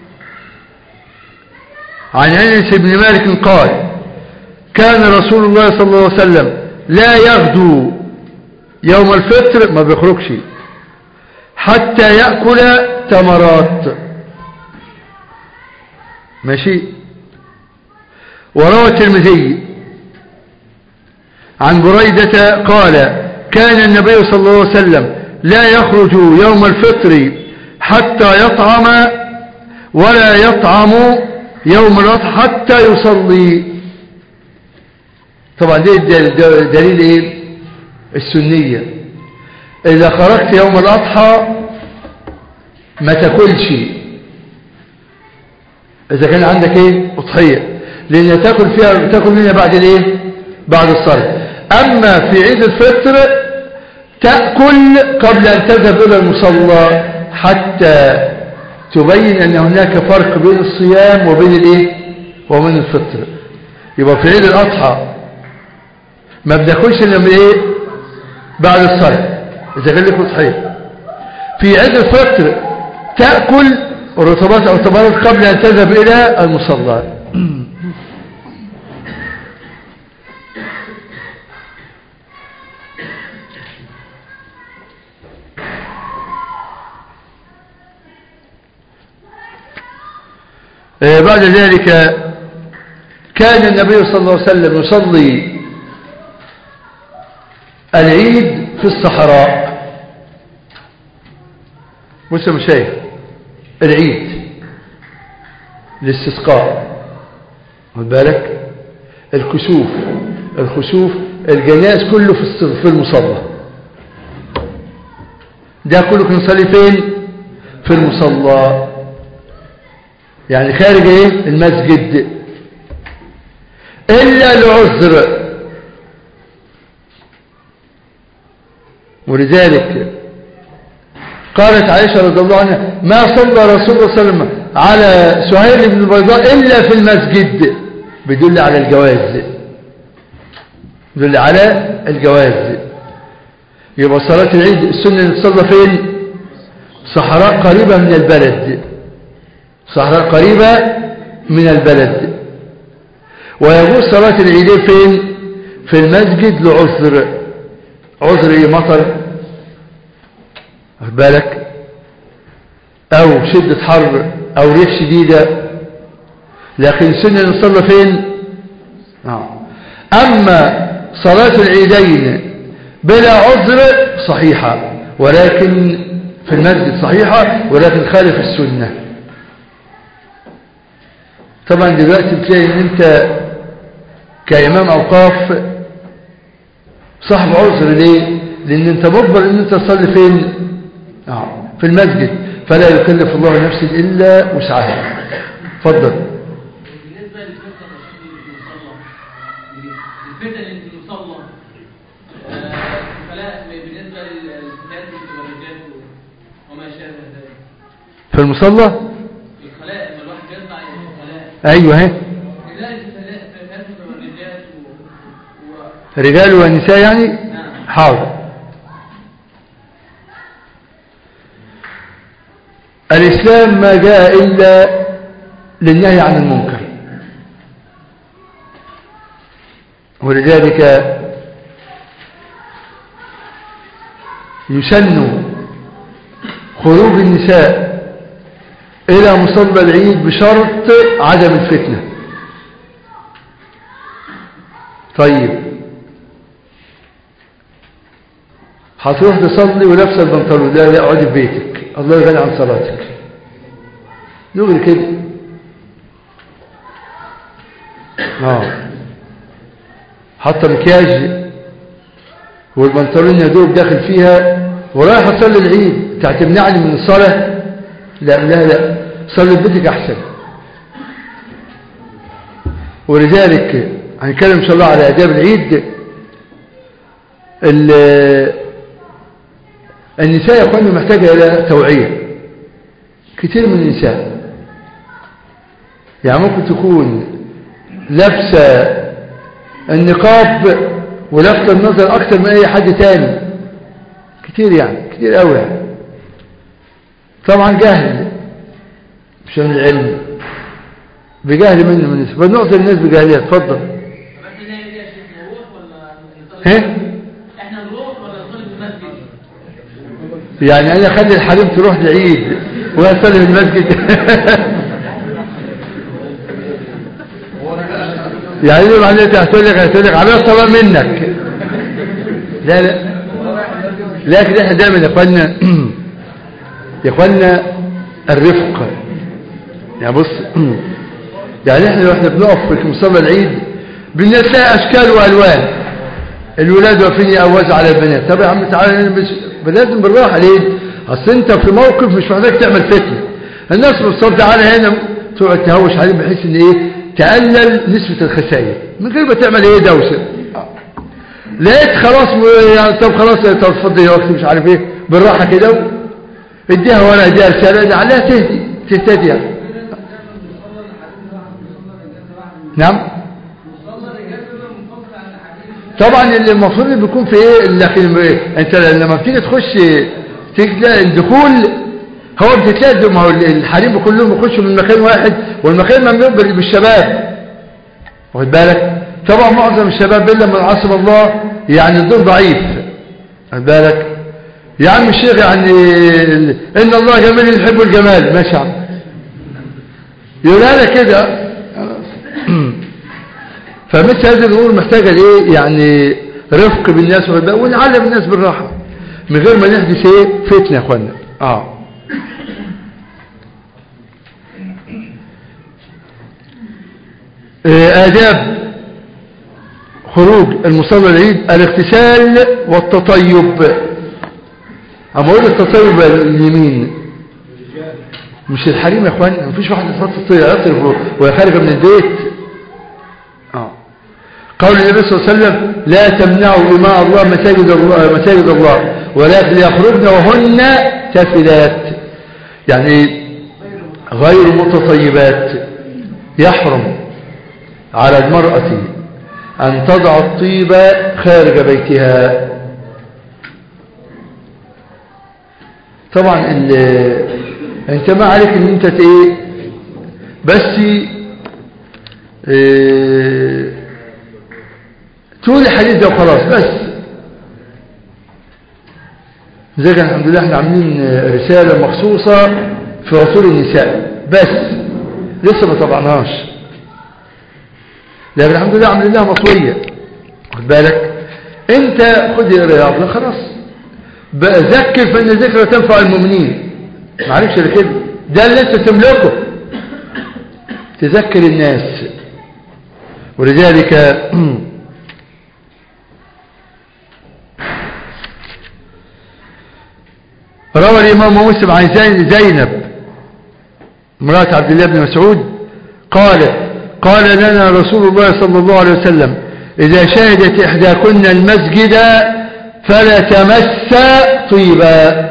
عن أنس بن مالك قال كان رسول الله صلى الله عليه وسلم لا يغدو يوم الفطر ما بيخرجش حتى يأكل تمرات ماشي وروى الترمذي عن بريدة قال كان النبي صلى الله عليه وسلم لا يخرج يوم الفطر حتى يطعم ولا يطعم يوم الأضحى حتى يصلي طبعا دي دل- دليل ايه السنية اذا خرجت يوم الاضحى ما تاكلش اذا كان عندك ايه اضحية لان تاكل فيها تاكل منها بعد الايه بعد الصلاة اما في عيد الفطر تأكل قبل ان تذهب الى المصلى حتى تبين ان هناك فرق بين الصيام وبين الايه وبين الفطر يبقى في عيد الاضحى ما بناكلش الا من ايه بعد الصلاه اذا كان لك صحيح في عيد الفطر تاكل الرطبات او التمرات قبل ان تذهب الى المصلى آه، بعد ذلك كان النبي صلى الله عليه وسلم يصلي العيد في الصحراء بص يا مشايخ العيد الاستسقاء خد بالك الكسوف الخسوف الجناز كله في الص- في المصلى ده كله كان يصلي فين في المصلى يعني خارج ايه المسجد الا لعذر ولذلك قالت عائشة رضي الله عنها ما صلى رسول الله صلى الله عليه وسلم على سهيل بن البيضاء إلا في المسجد بيدل على الجواز يدل على الجواز يبقى صلاة العيد السنة اللي تصلى فين صحراء قريبة من البلد صحراء قريبة من البلد ويجوز صلاة العيدين فين في المسجد لعذر عذر إيه؟ مطر واخد بالك او شدة حر او ريح شديدة لكن سنة نصلى فين آه. اما صلاة العيدين بلا عذر صحيحة ولكن في المسجد صحيحة ولكن خالف السنة طبعا دلوقتي بتلاقي ان انت كإمام اوقاف صاحب عذر ليه لان انت مجبر ان انت تصلي فين آه. في المسجد فلا يكلف الله نفسا الا وسعها اتفضل بالنسبة للفتنة المصلى الفتن اللي في المصلى آه، فلا بالنسبة للفتيات والرجال وما شابه ذلك في المصلى الخلاء لما الواحد يطلع الخلاء ايوه اهي كذلك الفتيات والرجال و... و... رجال ونساء يعني نعم. حاضر الإسلام ما جاء إلا للنهي عن المنكر ولذلك يسن خروج النساء إلى مصلى العيد بشرط عدم الفتنة طيب هتروح تصلي ولابسه البنطلون لا لا اقعدي في بيتك الله يغني عن صلاتك دغري كده اه حاطه مكياج والبنطلون يا دوب داخل فيها ورايح اصلي العيد تمنعني من الصلاة لا لا لا صلي في بيتك أحسن ولذلك هنتكلم إن شاء الله على آداب العيد ال- النساء يا أخواني محتاجة إلى توعية كتير من النساء يعني ممكن تكون لابسة النقاب ولفت النظر أكتر من أي حد تاني كتير يعني كتير قوي يعني طبعا جهل مش من العلم بجهل منه من الناس بنقطة الناس بجهلها اتفضل بس نعمل ايه يا شيخ نروح ولا نصلي ها احنا نروح ولا نصلي في المسجد يعني انا اخلي الحريم تروح العيد واصلي في المسجد يعني ايه معنى انت هتقول لك هتقول لك على الصلاه منك لا لا لكن احنا دايما يا اخوانا يا اخوانا الرفق يعني بص يعني احنا لو احنا بنقف في مصلى العيد بنلاقي اشكال والوان الولاد واقفين يقوزوا على البنات طب يا عم تعالى نلبس لازم بالراحه ليه اصل انت في موقف مش محتاج تعمل فتنه الناس بتصل تعالى هنا تقعد تهوش عليهم بحيث ان ايه تقلل نسبه الخسائر من غير ما تعمل ايه دوشه لقيت خلاص م- يعني طب خلاص طب اتفضل يا اختي مش عارف ايه بالراحه كده و- اديها ورقه اديها رساله عليها تهدي تهتدي يعني. نعم طبعا اللي المفروض اللي بيكون في ايه لكن إيه؟ انت لما بتيجي تخش تيجي تلاقي الدخول هو بتتلاقي ما هو الحريم كلهم يخشوا من مكان واحد والمكان مملوء بال- بالشباب واخد بالك طبعا معظم الشباب الا من عصم الله يعني الدور ضعيف واخد بالك يا عم الشيخ يعني ان الله جميل يحب الجمال ماشي يا عم يقولها لك كده فمثل هذه الامور محتاجه لايه يعني رفق بالناس والباء ونعلم الناس بالراحه من غير ما نحدث ايه فتنه يا اخوانا اه آه، آداب خروج المصلى العيد الاغتسال والتطيب أما أقول التطيب اليمين مش الحريم يا اخوان مفيش واحد يحط عطر وهي خارجه من البيت اه قول النبي صلى الله عليه وسلم لا تمنعوا إماء الله مساجد الله, مساجد الله ولكن يخرجن وهن تافلات يعني غير متطيبات يحرم على المرأة أن تضع الطيب خارج بيتها طبعا ال- انت ما عليك ان انت ت- ايه بس اه تقول الحديث ده وخلاص بس زي كان الحمد لله احنا عاملين رسالة مخصوصة في رسول النساء بس لسه ما طبعناهاش لكن الحمد لله عاملين لها مطوية خد بالك انت خد الرياض خلاص بقى ذكر فان ذكرى تنفع المؤمنين معلش إلا كده ده اللي انت تملكه تذكر الناس ولذلك روى الإمام مسلم عن زين- زينب امرأة عبد الله بن مسعود قالت قال لنا رسول الله صلى الله عليه وسلم إذا شهدت إحداكن المسجد فلا تمس طيبا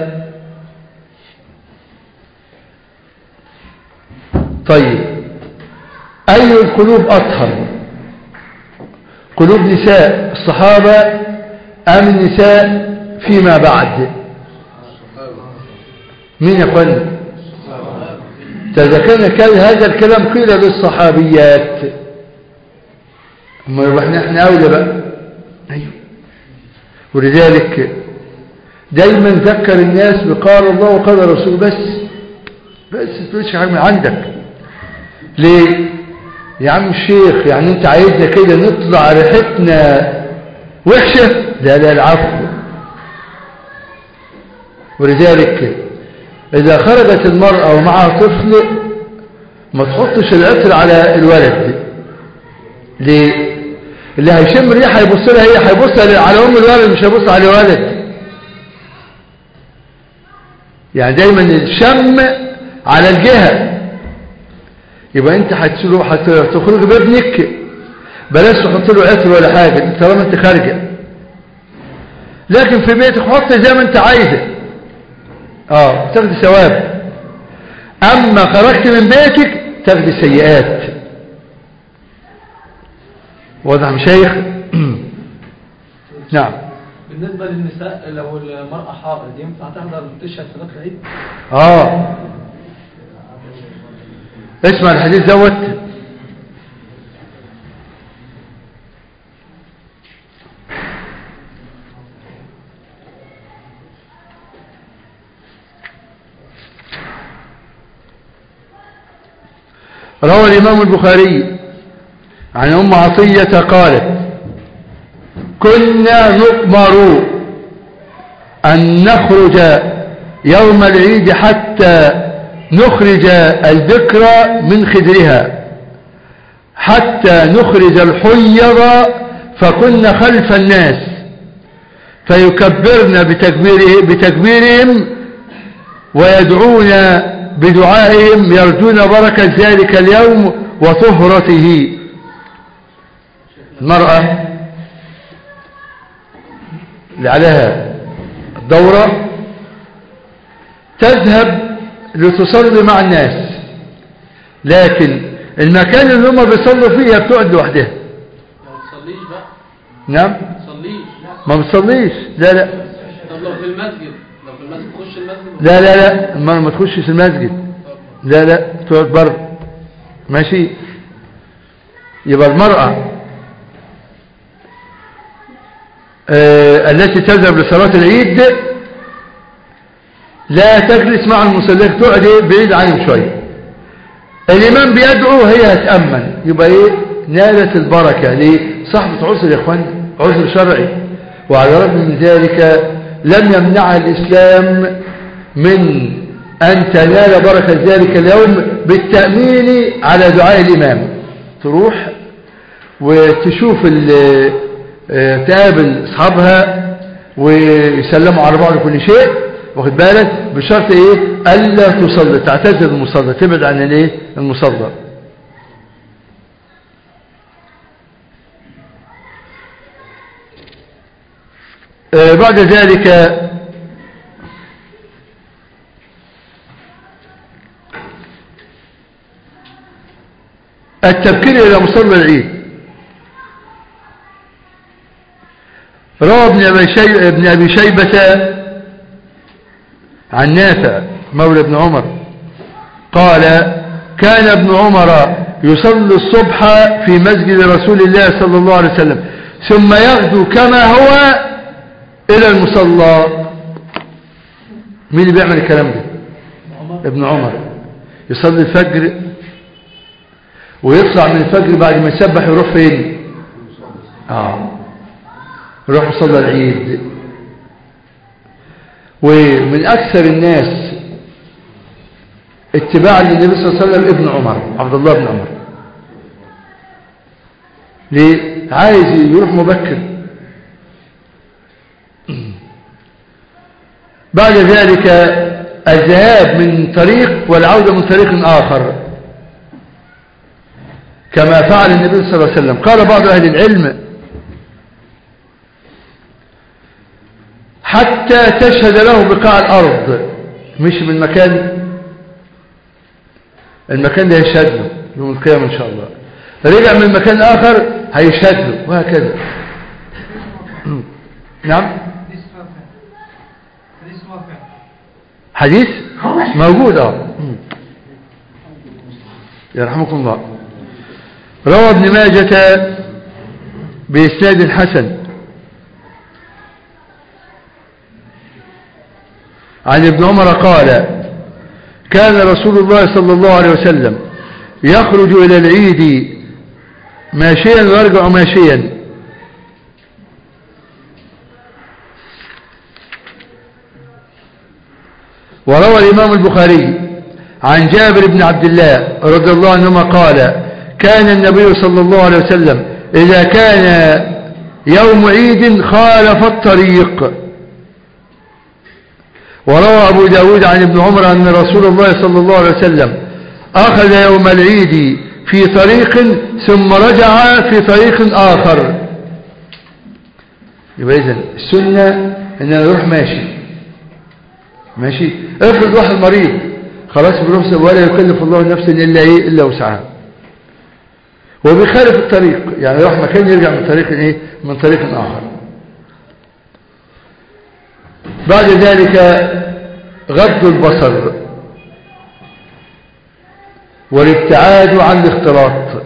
طيب أي القلوب أطهر قلوب نساء الصحابة أم النساء فيما بعد مين يا اخوانا تذكرنا كان هذا الكلام قيل للصحابيات اما احنا احنا اولى بقى ايوه ولذلك دايما ذكر الناس بقال الله وقال الرسول بس بس تقولش حاجه من عندك ليه يا عم الشيخ يعني انت عايزنا كده نطلع ريحتنا وحشه لا لا العفو ولذلك إذا خرجت المرأة ومعها طفل ما تحطش العطر على الولد ليه؟ اللي هيشم ريحة هيبص لها هي هيبص على أم الولد مش هيبص على الولد يعني دايما الشم على الجهة يبقى انت هتسلو- هت- هتخرج بابنك بلاش تحط له عطر ولا حاجة طالما انت خارجة لكن في بيتك حط زي ما انت عايزة اه تاخدي ثواب اما خرجت من بيتك تاخدي سيئات واضح مشايخ نعم بالنسبة للنساء لو المرأة حائض ينفع تحضر تشهد صلاة العيد؟ اه اسمع الحديث دوت روى الإمام البخاري عن أم عطية قالت كنا نؤمر أن نخرج يوم العيد حتى نخرج البكر من خدرها حتى نخرج الحيض فكنا خلف الناس فيكبرن بتكبيره بتكبيرهم ويدعون بدعائهم يرجون بركة ذلك اليوم وطهرته المرأة اللي عليها الدورة تذهب لتصلي مع الناس لكن المكان اللي هم بيصلوا فيه هي بتقعد لوحدها ما تصليش بقى نعم ما تصليش ما بتصليش لا لا طب لو في المسجد لو في المسجد تخش المسجد لا لا لا المرأة ما تخشش المسجد لا لا تقعد بره ماشي يبقى المرأة آه التي تذهب لصلاة العيد لا تجلس مع المصلين تقعد إيه؟ بعيد عنهم شوية الإمام بيدعو هي هتأمن يبقى إيه نالت البركة ليه صاحبة عذر يا إخوان عذر شرعي وعلى الرغم من ذلك لم يمنعها الإسلام من أن تنال بركة ذلك اليوم بالتأمين على دعاء الإمام تروح وتشوف ال- آه، تقابل أصحابها ويسلموا على بعض كل شيء واخد بالك بشرط ايه الا تصلي تعتزل المصلى تبعد عن الايه المصلى آه، بعد ذلك التبكير إلى مصلى العيد روى ابن أبي, شي... ابن أبي شيبة عن نافع مولى ابن عمر قال كان ابن عمر يصلي الصبح في مسجد رسول الله صلى الله عليه وسلم ثم يغدو كما هو إلى المصلى مين اللي بيعمل الكلام ده ابن عمر يصلي الفجر ويطلع من الفجر بعد ما يسبح يروح فين اه يروح يصلي العيد ومن اكثر الناس اتباعا للنبي صلى الله عليه وسلم ابن عمر عبد الله بن عمر ليه عايز يروح مبكر بعد ذلك الذهاب من طريق والعودة من طريق آخر كما فعل النبي صلى الله عليه وسلم قال بعض أهل العلم حتى تشهد له بقاع الأرض مش من مكان المكان ده يشهد له يوم القيامة إن شاء الله رجع من مكان آخر هيشهد له وهكذا نعم حديث رافع حديث رافع حديث موجود اه يرحمكم الله روى ابن ماجة بإسناد حسن عن ابن عمر قال كان رسول الله صلى الله عليه وسلم يخرج إلى العيد ماشيا ويرجع ماشيا وروى الإمام البخاري عن جابر بن عبد الله رضي الله عنهما قال كان النبي صلى الله عليه وسلم إذا كان يوم عيد خالف الطريق وروى أبو داود عن ابن عمر أن رسول الله صلى الله عليه وسلم أخذ يوم العيد في طريق ثم رجع في طريق آخر يبقى إذن السنة إن أنا أروح ماشي ماشي افرض واحد مريض خلاص بروح ولا يكلف الله نفسا إلا إيه إلا وسعها وبيخالف الطريق يعني يروح مكان يرجع من طريق إيه من طريق آخر بعد ذلك غض البصر والابتعاد عن الاختلاط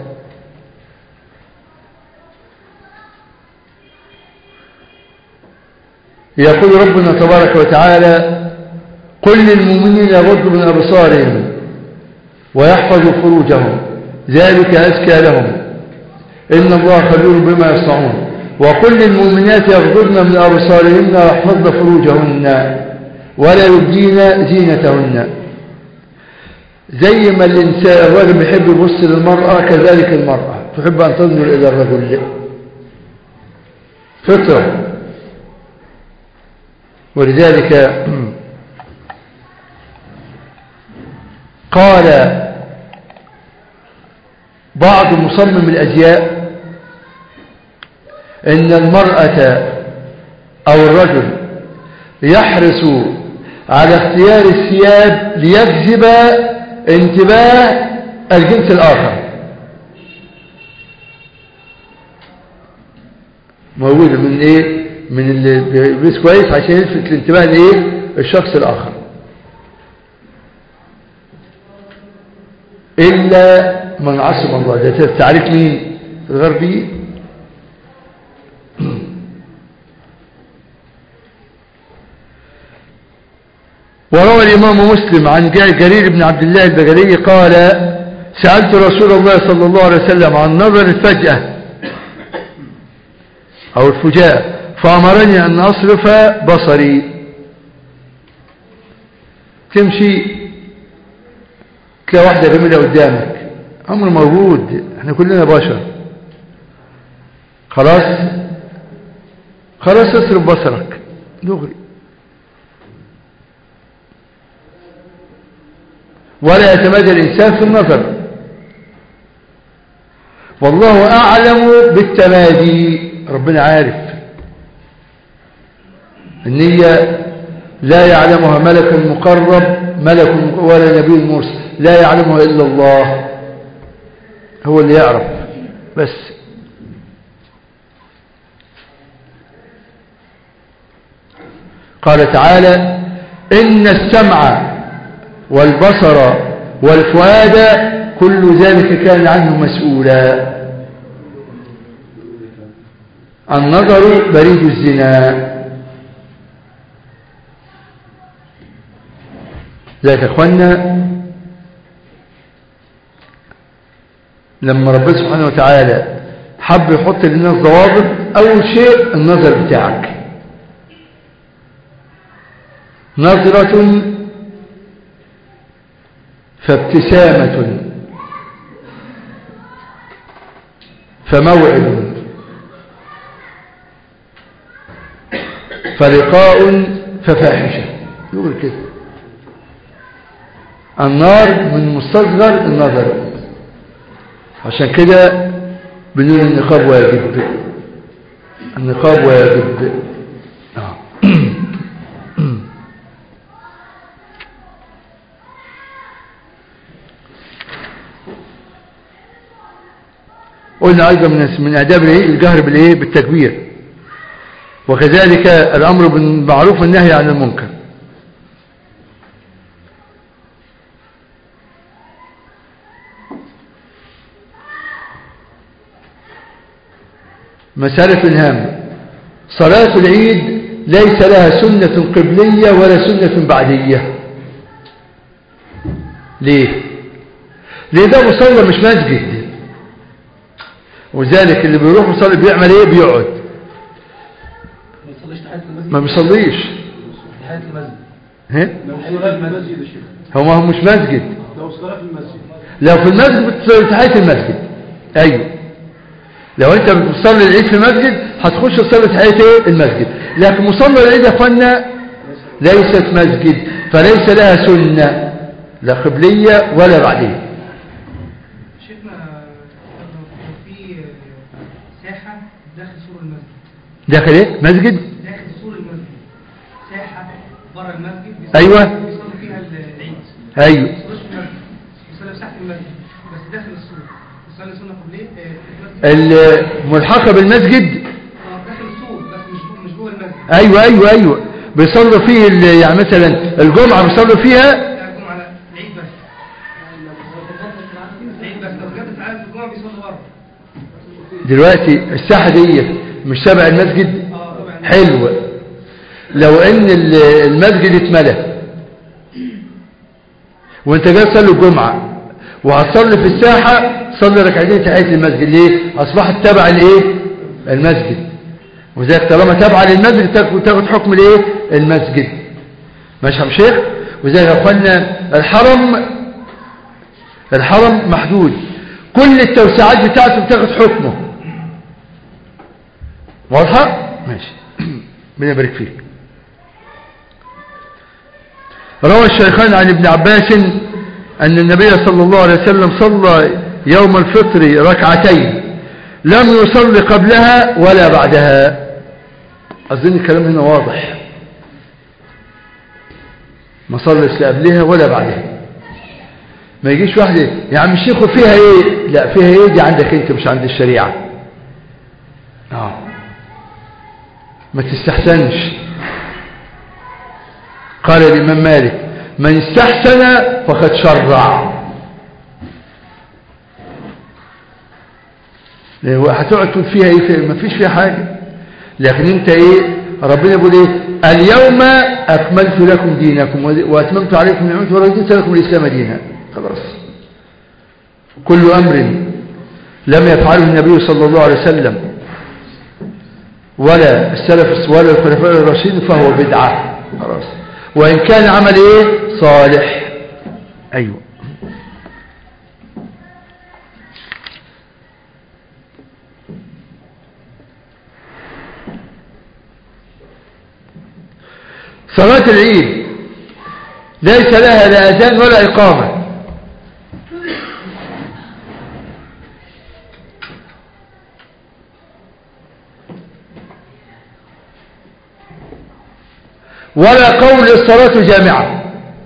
يقول ربنا تبارك وتعالى قل للمؤمنين يغضوا من أبصارهم ويحفظوا فروجهم ذلك أزكى لهم إن الله خبير بما يصنعون وقل للمؤمنات يغضبن من أبصارهن ويحفظن فروجهن ولا يبدين زينتهن زي ما الإنسان الراجل بيحب يبص للمرأة كذلك المرأة تحب أن تنظر إلى الرجل فطرة ولذلك قال بعض مصمم الأزياء إن المرأة أو الرجل يحرص على اختيار الثياب ليجذب انتباه الجنس الآخر موجود من ايه من اللي بيلبس كويس عشان يلفت الانتباه لايه الشخص الآخر إلا من عصم الله ده تعريف مين الغربي وروى الإمام مسلم عن جرير بن عبد الله البجلي قال سألت رسول الله صلى الله عليه وسلم عن نظر الفجأة أو الفجاء فأمرني أن أصرف بصري تمشي تلاقي واحدة جميلة قدامك أمر موجود احنا كلنا بشر خلاص خلاص اصرف بصرك دغري ولا يتمادى الإنسان في النظر والله أعلم بالتمادي ربنا عارف النية لا يعلمها ملك مقرب ملك ولا نبي مرسل لا يعلمها إلا الله هو اللي يعرف بس قال تعالى إن السمع والبصر والفؤاد كل ذلك كان عنه مسؤولا النظر بريد الزنا ذاك اخوانا لما ربنا سبحانه وتعالى حب يحط للناس ضوابط اول شيء النظر بتاعك نظرة فابتسامة فموعد فلقاء ففاحشة يقول كده النار من مستصغر النظر عشان كده بنقول النقاب واجب النقاب واجب آه. قلنا أيضا من من آداب الإيه؟ الجهر بالإيه بالتكبير وكذلك الأمر بالمعروف والنهي عن المنكر مسألة هامة صلاة العيد ليس لها سنة قبلية ولا سنة بعدية ليه ليه ده مصلى مش مسجد وذلك اللي بيروح يصلي بيعمل ايه بيقعد ما يصليش تحية المسجد ما بيصليش تحية المسجد ها لو صلاة في المسجد يا شيخ هو ما هو مش مسجد لو صلاة في المسجد لو في المسجد بتصلي تحية المسجد ايوه لو انت بتصلي العيد في المسجد هتخش تصلي تحية ايه المسجد لكن مصلى العيد يا اخوانا ليست مسجد فليس لها سنة لا قبلية ولا بعدية شيخنا لو في ساحة داخل سور المسجد داخل ايه مسجد داخل سور المسجد ساحة بره المسجد أيوة. بيصلوا فيها العيد ايوه ما بيصلوش في المسجد بيصلوا في ساحة المسجد بس داخل السور بيصلي سنة قبلية آه، في المسجد الملحقة بالمسجد اه داخل السور بس مش جوه مش جوه المسجد ايوه ايوه ايوه بيصلوا فيه ال- يعني مثلا الجمعة بيصلوا فيها لا الجمعة لا العيد بس العيد بس لو جت العيد في الجمعة بيصلوا بره دلوقتي الساحة دي مش تبع المسجد اه طبعا حلو لو ان ال- المسجد اتملى وانت جاي تصلي الجمعة وهتصلي في الساحة صلي ركعتين تحية المسجد ليه اصبحت تبع الايه المسجد وذلك طالما تبع للمسجد تاخد تاخد حكم الايه المسجد ماشي يا عم شيخ وذلك يا اخوانا الحرم الحرم محدود كل التوسعات بتاعته بتاخد حكمه واضحة ماشي ربنا يبارك فيك روى الشيخان عن ابن عباس أن النبي صلى الله عليه وسلم صلى يوم الفطر ركعتين لم يصلي قبلها ولا بعدها أظن الكلام هنا واضح ما صلش لا قبلها ولا بعدها ما يجيش واحد يا عم الشيخ فيها ايه لا فيها ايه دي عندك انت مش عند الشريعة اه ما تستحسنش قال الإمام مالك من استحسن فقد شرع ليه هو هتقعد تقول فيها ايه فيها ما فيش فيها حاجة لكن انت ايه ربنا يقول ايه اليوم اكملت لكم دينكم واتممت عليكم نعمتي ورضيت لكم الاسلام دينا خلاص كل امر لم يفعله النبي صلى الله عليه وسلم ولا السلف ولا الخلفاء الراشدين فهو بدعة خلاص وإن كان عمل إيه صالح أيوة صلاة العيد ليس لها لا أذان ولا إقامة ولا قول الصلاة جامعة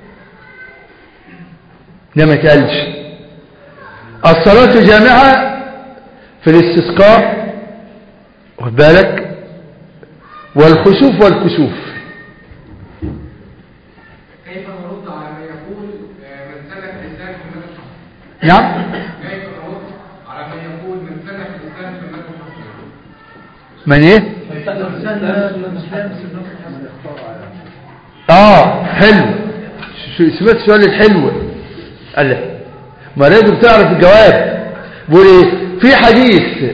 ده ما يتقالش الصلاة جامعة في الاستسقاء خد بالك والخسوف والكسوف كيف نرد على من يقول آه، من سلك الإسلام في المدى الشخصي؟ نعم كيف نرد على من يقول من سلك الإسلام في المدى الشخصي؟ من ايه اه حلو ش- سمعت السؤال الحلو قال لا ما لازم تعرف الجواب بيقول ايه في حديث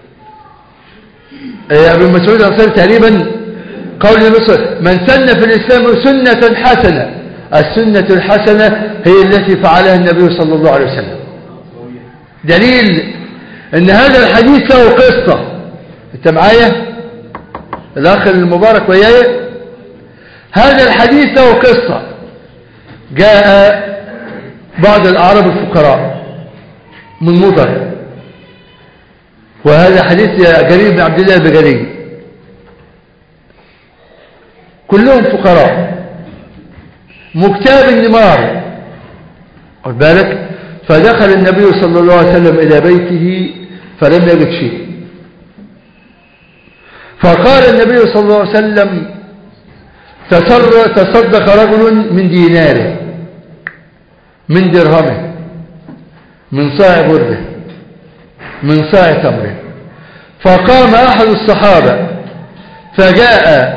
آه، ابن مسعود الانصاري تقريبا قول النبي صلى الله عليه وسلم من سن في الاسلام سنه حسنه السنه الحسنه هي التي فعلها النبي صلى الله عليه وسلم دليل ان هذا الحديث له قصه انت معايا الاخ المبارك وياي هذا الحديث له قصة جاء بعض الأعراب الفقراء من مضر وهذا حديث جرير بن عبد الله البجلي كلهم فقراء مكتاب النمار خد بالك فدخل النبي صلى الله عليه وسلم إلى بيته فلم يجد شيء فقال النبي صلى الله عليه وسلم تصر- تصدق رجل من ديناره من درهمه من صاع برده من صاع تمره فقام أحد الصحابة فجاء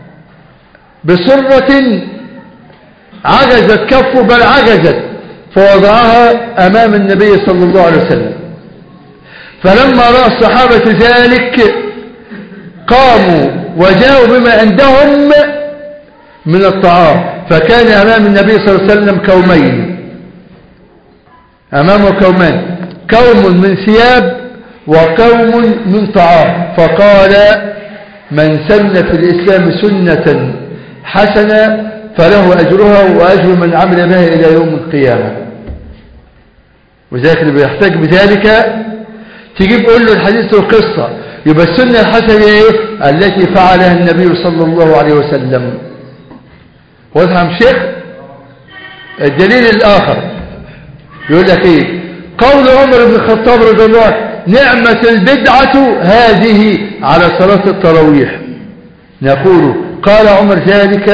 بسرة عجزت كفه بل عجزت فوضعها أمام النبي صلى الله عليه وسلم فلما رأى الصحابة ذلك قاموا وجاءوا بما عندهم من الطعام فكان أمام النبي صلى الله عليه وسلم كومين أمامه كومان كوم من ثياب وكوم من طعام فقال من سن في الإسلام سنة حسنة فله أجرها وأجر من عمل بها إلى يوم القيامة وذلك اللي بيحتاج بذلك تجيب قول له الحديث والقصة يبقى السنة الحسنة ايه التي فعلها النبي صلى الله عليه وسلم واضح يا شيخ الدليل الآخر يقول لك ايه قول عمر بن الخطاب رضي الله عنه نعمة البدعة هذه على صلاة التراويح نقول قال عمر ذلك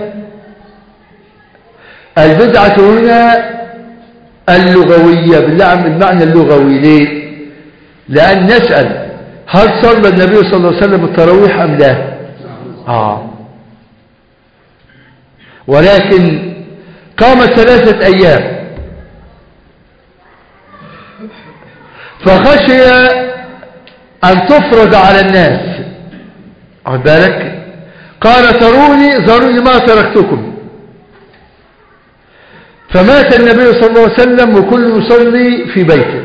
البدعة هنا اللغوية بالمعنى اللغوي ليه لأن نسأل هل صلى النبي صلى الله عليه وسلم التراويح أم لا آه ولكن قامت ثلاثة أيام فخشي أن تفرض على الناس أخذ بالك قال تروني ذروني ما تركتكم فمات النبي صلى الله عليه وسلم وكل يصلي في بيته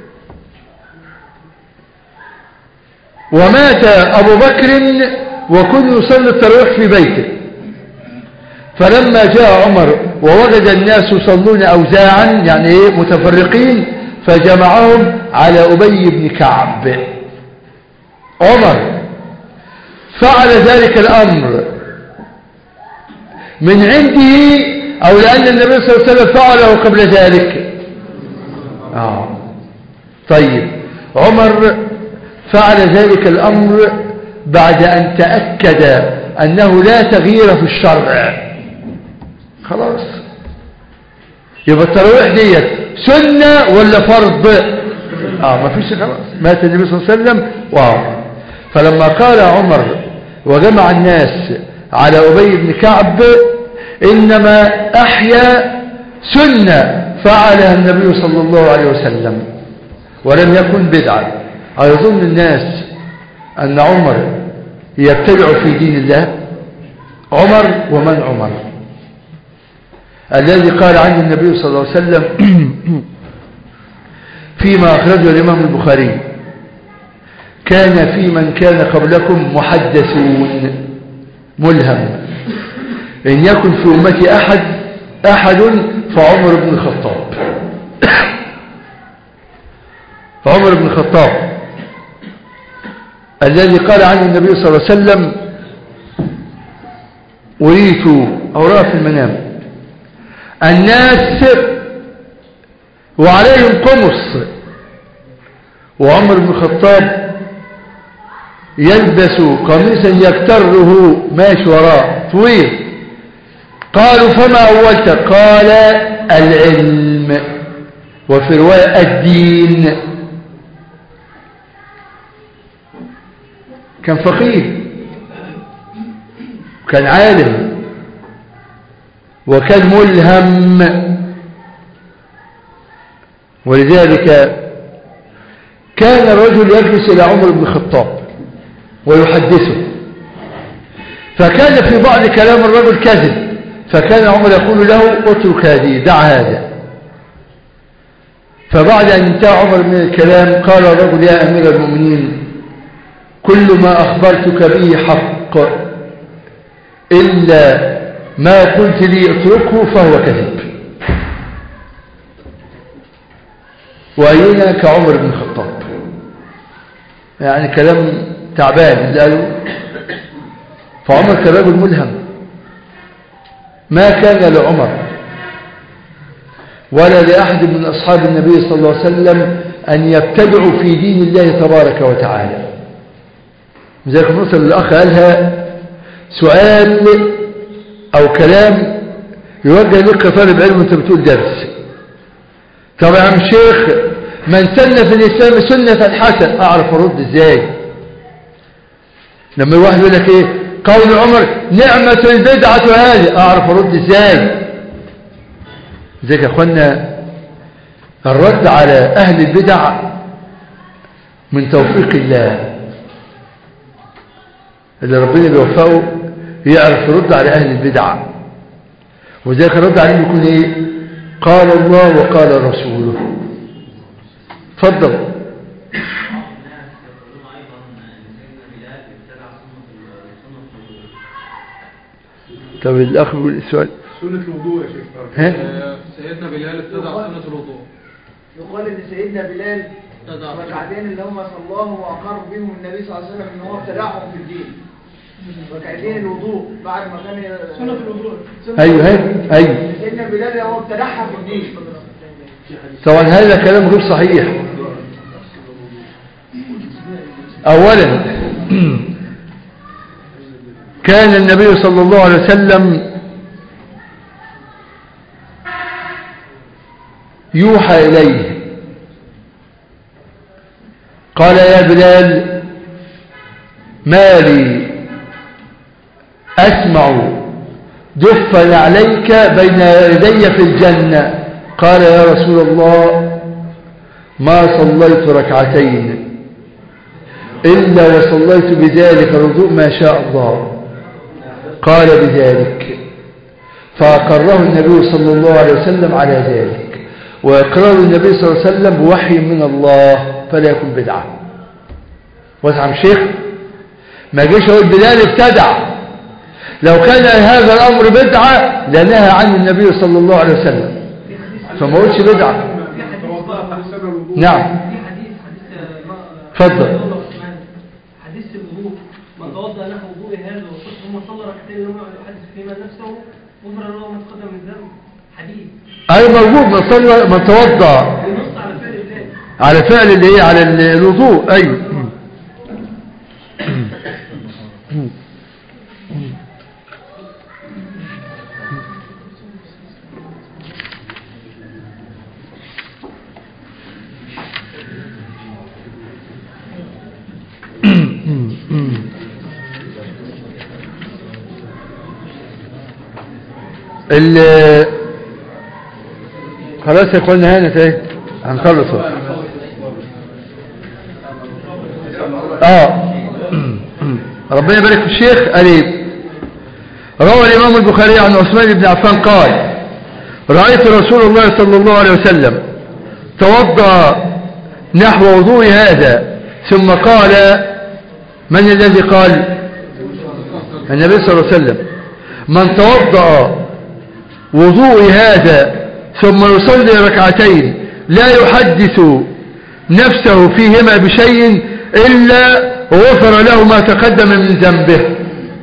ومات أبو بكر وكل يصلي التراويح في بيته فلما جاء عمر ووجد الناس يصلون أوزاعا يعني إيه متفرقين فجمعهم على أبي بن كعب عمر فعل ذلك الأمر من عنده أو لأن النبي صلى الله عليه وسلم فعله قبل ذلك آه. طيب عمر فعل ذلك الأمر بعد أن تأكد أنه لا تغيير في الشرع خلاص يبقى التراويح ديت سنة ولا فرض اه ما فيش خلاص مات النبي صلى الله عليه وسلم واو فلما قال عمر وجمع الناس على أبي بن كعب إنما أحيا سنة فعلها النبي صلى الله عليه وسلم ولم يكن بدعة أيظن الناس أن عمر يبتدع في دين الله عمر ومن عمر الذي قال عنه النبي صلى الله عليه وسلم فيما أخرجه الإمام البخاري كان في من كان قبلكم محدثون ملهم إن يكن في أمتي أحد أحد فعمر بن الخطاب عمر بن الخطاب الذي قال عنه النبي صلى الله عليه وسلم أريت أو رأى في المنام الناس وعليهم قمص وعمر بن الخطاب يلبس قميصا يكتره ماشي وراء طويل قالوا فما أولت قال العلم وفي رواية الدين كان فقيه كان عالم وكان ملهم ولذلك كان الرجل يجلس إلى عمر بن الخطاب ويحدثه فكان في بعض كلام الرجل كذب فكان عمر يقول له اترك هذه دع هذا فبعد أن انتهى عمر من الكلام قال الرجل يا أمير المؤمنين كل ما أخبرتك به حق إلا ما قلت لي اتركه فهو كذب وأينا كعمر بن الخطاب يعني كلام تعبان اللي قالوا فعمر كان رجل ملهم ما كان لعمر ولا لأحد من أصحاب النبي صلى الله عليه وسلم أن يبتدعوا في دين الله تبارك وتعالى لذلك النقطة اللي الأخ قالها سؤال أو كلام يوجه لك كطالب علم وانت بتقول درس طب يا عم شيخ من سن في الإسلام سنة حسن أعرف أرد إزاي لما الواحد يقول لك إيه قول عمر نعمة البدعة هذه أعرف أرد إزاي زيك يا أخوانا الرد على أهل البدع من توفيق الله اللي ربنا بيوفقه يعرف يرد على أهل البدع وذلك الرد عليهم يكون إيه قال الله وقال رسوله تفضل طب الأخ بيقول السؤال سنة الوضوء يا شيخ ها؟ آه، سيدنا بلال ابتدع سنة الوضوء يقال ان سيدنا بلال ركعتين اللي هم صلاهم واقر بهم النبي صلى الله عليه وسلم ان هو ابتدعهم في الدين ركعتين الوضوء بعد ما كان سنة الوضوء أيوه أيوه أيوه سيدنا بلال هو ابتدعها في الدين طبعا هذا كلام غير صحيح أولا كان النبي صلى الله عليه وسلم يوحى إليه قال يا بلال ما لي أسمع دفا عليك بين يدي في الجنة قال يا رسول الله ما صليت ركعتين إلا وصليت بذلك الوضوء ما شاء الله قال بذلك فأقره النبي صلى الله عليه وسلم على ذلك وإقرار النبي صلى الله عليه وسلم بوحي من الله فلا يكون بدعة واسعم شيخ ما جيش أقول بلال ابتدع لو كان هذا الأمر بدعة لنهى عنه النبي صلى الله عليه وسلم فما قلتش بدعة نعم في حديث حديث ما- اتفضل. حديث الوضوء من توضا نحو وضوء هذا وصلى ثم صلى ركعتين لم يحدث فيما نفسه غفر له ما تقدم من ذنب حديث أي موجود من صلى من توضأ ينص على فعل الله على فعل اللي ايه على ال- الوضوء ايوه ال خلاص يا اخوانا هانت ايه هنخلص اهو. اه ربنا يبارك في الشيخ قال ايه روى الامام البخاري عن عثمان بن عفان قال رايت رسول الله صلى الله عليه وسلم توضا نحو وضوء هذا ثم قال من الذي قال النبي صلى الله عليه وسلم من توضا وضوء هذا ثم يصلي ركعتين لا يحدث نفسه فيهما بشيء إلا غفر له ما تقدم من ذنبه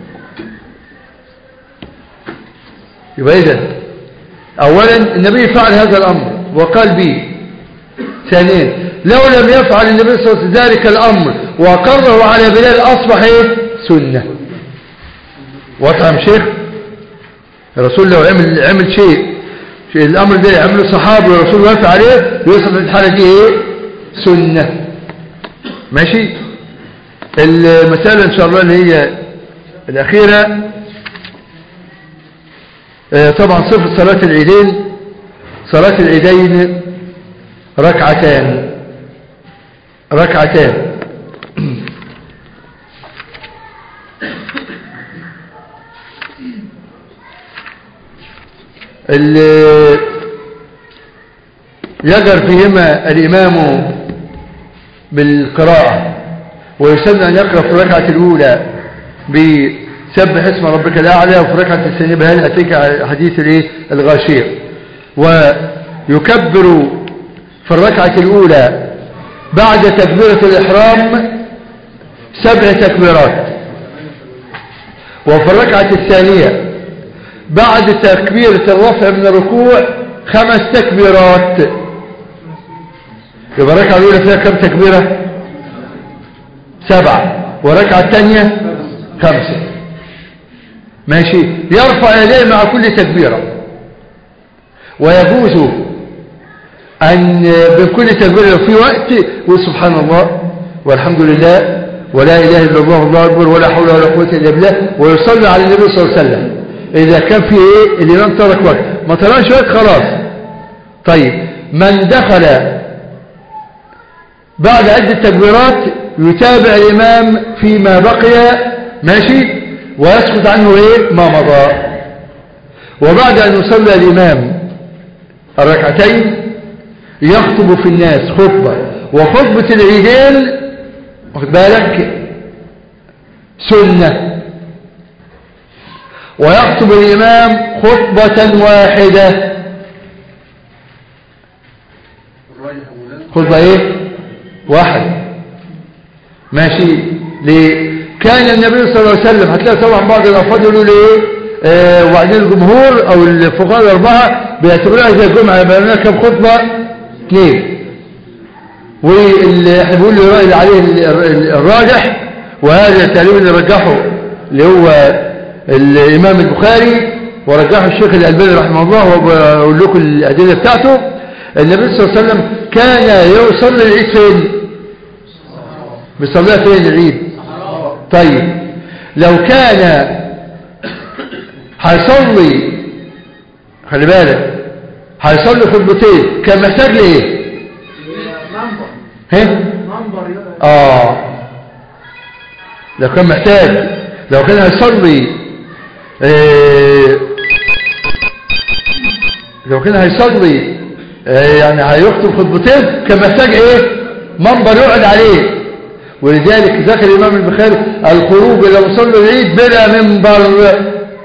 يبقى إذن أولا النبي فعل هذا الأمر وقال به ثانيا لو لم يفعل النبي صلى الله عليه وسلم ذلك الأمر وأقره على بلال أصبح إيه؟ سنة واضح يا شيخ الرسول لو عمل عمل شيء شيء الامر ده يعمله صحابي والرسول وافق عليه يوصل الحاله دي ايه سنه ماشي المساله ان شاء الله اللي هي الاخيره آه، طبعا صفه صلاه العيدين صلاه العيدين ركعتان ركعتان اللي يجر فيهما الإمام بالقراءة ويسن أن يقرأ في الركعة الأولى بسبح اسم ربك الأعلى وفي الركعة الثانية بهل أتيك حديث الإيه؟ الغاشير ويكبر في الركعة الأولى بعد تكبيرة الإحرام سبع تكبيرات وفي الركعة الثانية بعد تكبيرة الرفع من الركوع خمس تكبيرات يبقى الركعة الأولى فيها كم تكبيرة سبعة والركعة الثانية خمسة ماشي يرفع يديه مع كل تكبيرة ويجوز أن بكل تكبيرة في وقت وسبحان الله والحمد لله ولا إله إلا الله الله أكبر ولا حول ولا قوة إلا بالله ويصلي على النبي صلى الله عليه وسلم إذا كان في إيه الإمام ترك وقت ما تراش وقت خلاص طيب من دخل بعد عدة تكبيرات يتابع الإمام فيما بقي ماشي ويسكت عنه إيه ما مضى وبعد أن يصلي الإمام الركعتين يخطب في الناس خطبة وخطبة العيدين واخد بالك سنة ويخطب الإمام خطبة واحدة خطبة ايه واحد ماشي ليه كان النبي صلى الله عليه وسلم هتلاقي طبعا بعض الافراد يقولوا ليه آه وبعدين الجمهور او الفقهاء الاربعه بيعتبروها زي الجمعه يبقى لنا كم خطبه اثنين واللي احنا بنقول الراي اللي عليه ال- ال- الراجح وهذا تقريبا اللي رجحه اللي هو الامام البخاري ورجحه الشيخ الالباني رحمه الله وبقول لكم الادله بتاعته النبي صلى الله عليه وسلم كان يصلي العيد فين بيصليها فين العيد طيب لو كان هيصلي خلي بالك هيصلي خطبتين كان محتاج لايه منبر ها منبر يبقى اه لو كان محتاج لو كان هيصلي آه لو كان هيصلي آه يعني هيخطب خطبتين كان محتاج ايه منبر يقعد عليه ولذلك ذكر الامام البخاري الخروج الى مصلى العيد بلا منبر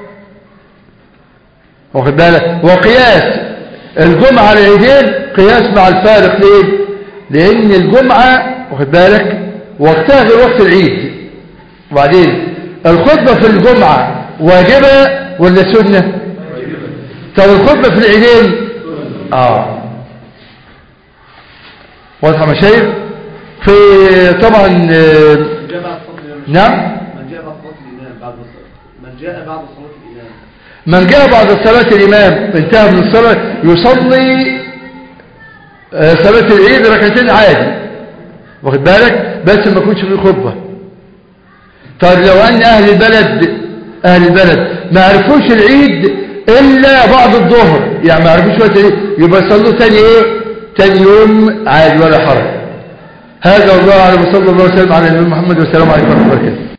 واخد بالك وقياس الجمعة على العيدين قياس مع الفارق ليه لان الجمعة واخد بالك وقتها غير وقت العيد وبعدين الخطبة في الجمعة واجبة ولا سنة طب الخطبة في العيدين اه واضحة مشايخ في طبعا آه، من جاء بعد صلاة الإمام نعم من جاء بعد صلاة الإمام بعد الصلاة من جاء بعد صلاة الإمام من جاء بعد صلاة الإمام انتهى من الصلاة يصلي آه، صلاة العيد ركعتين عادي واخد بالك بس ما يكونش فيه خطبة طيب لو أن أهل البلد أهل البلد ما عرفوش العيد إلا بعد الظهر يعني ما عرفوش وقت العيد يبقى يصلوا تاني إيه تاني يوم عادي ولا حرج هذا والله أعلم وصلى الله وسلم على النبي محمد والسلام عليكم ورحمة الله وبركاته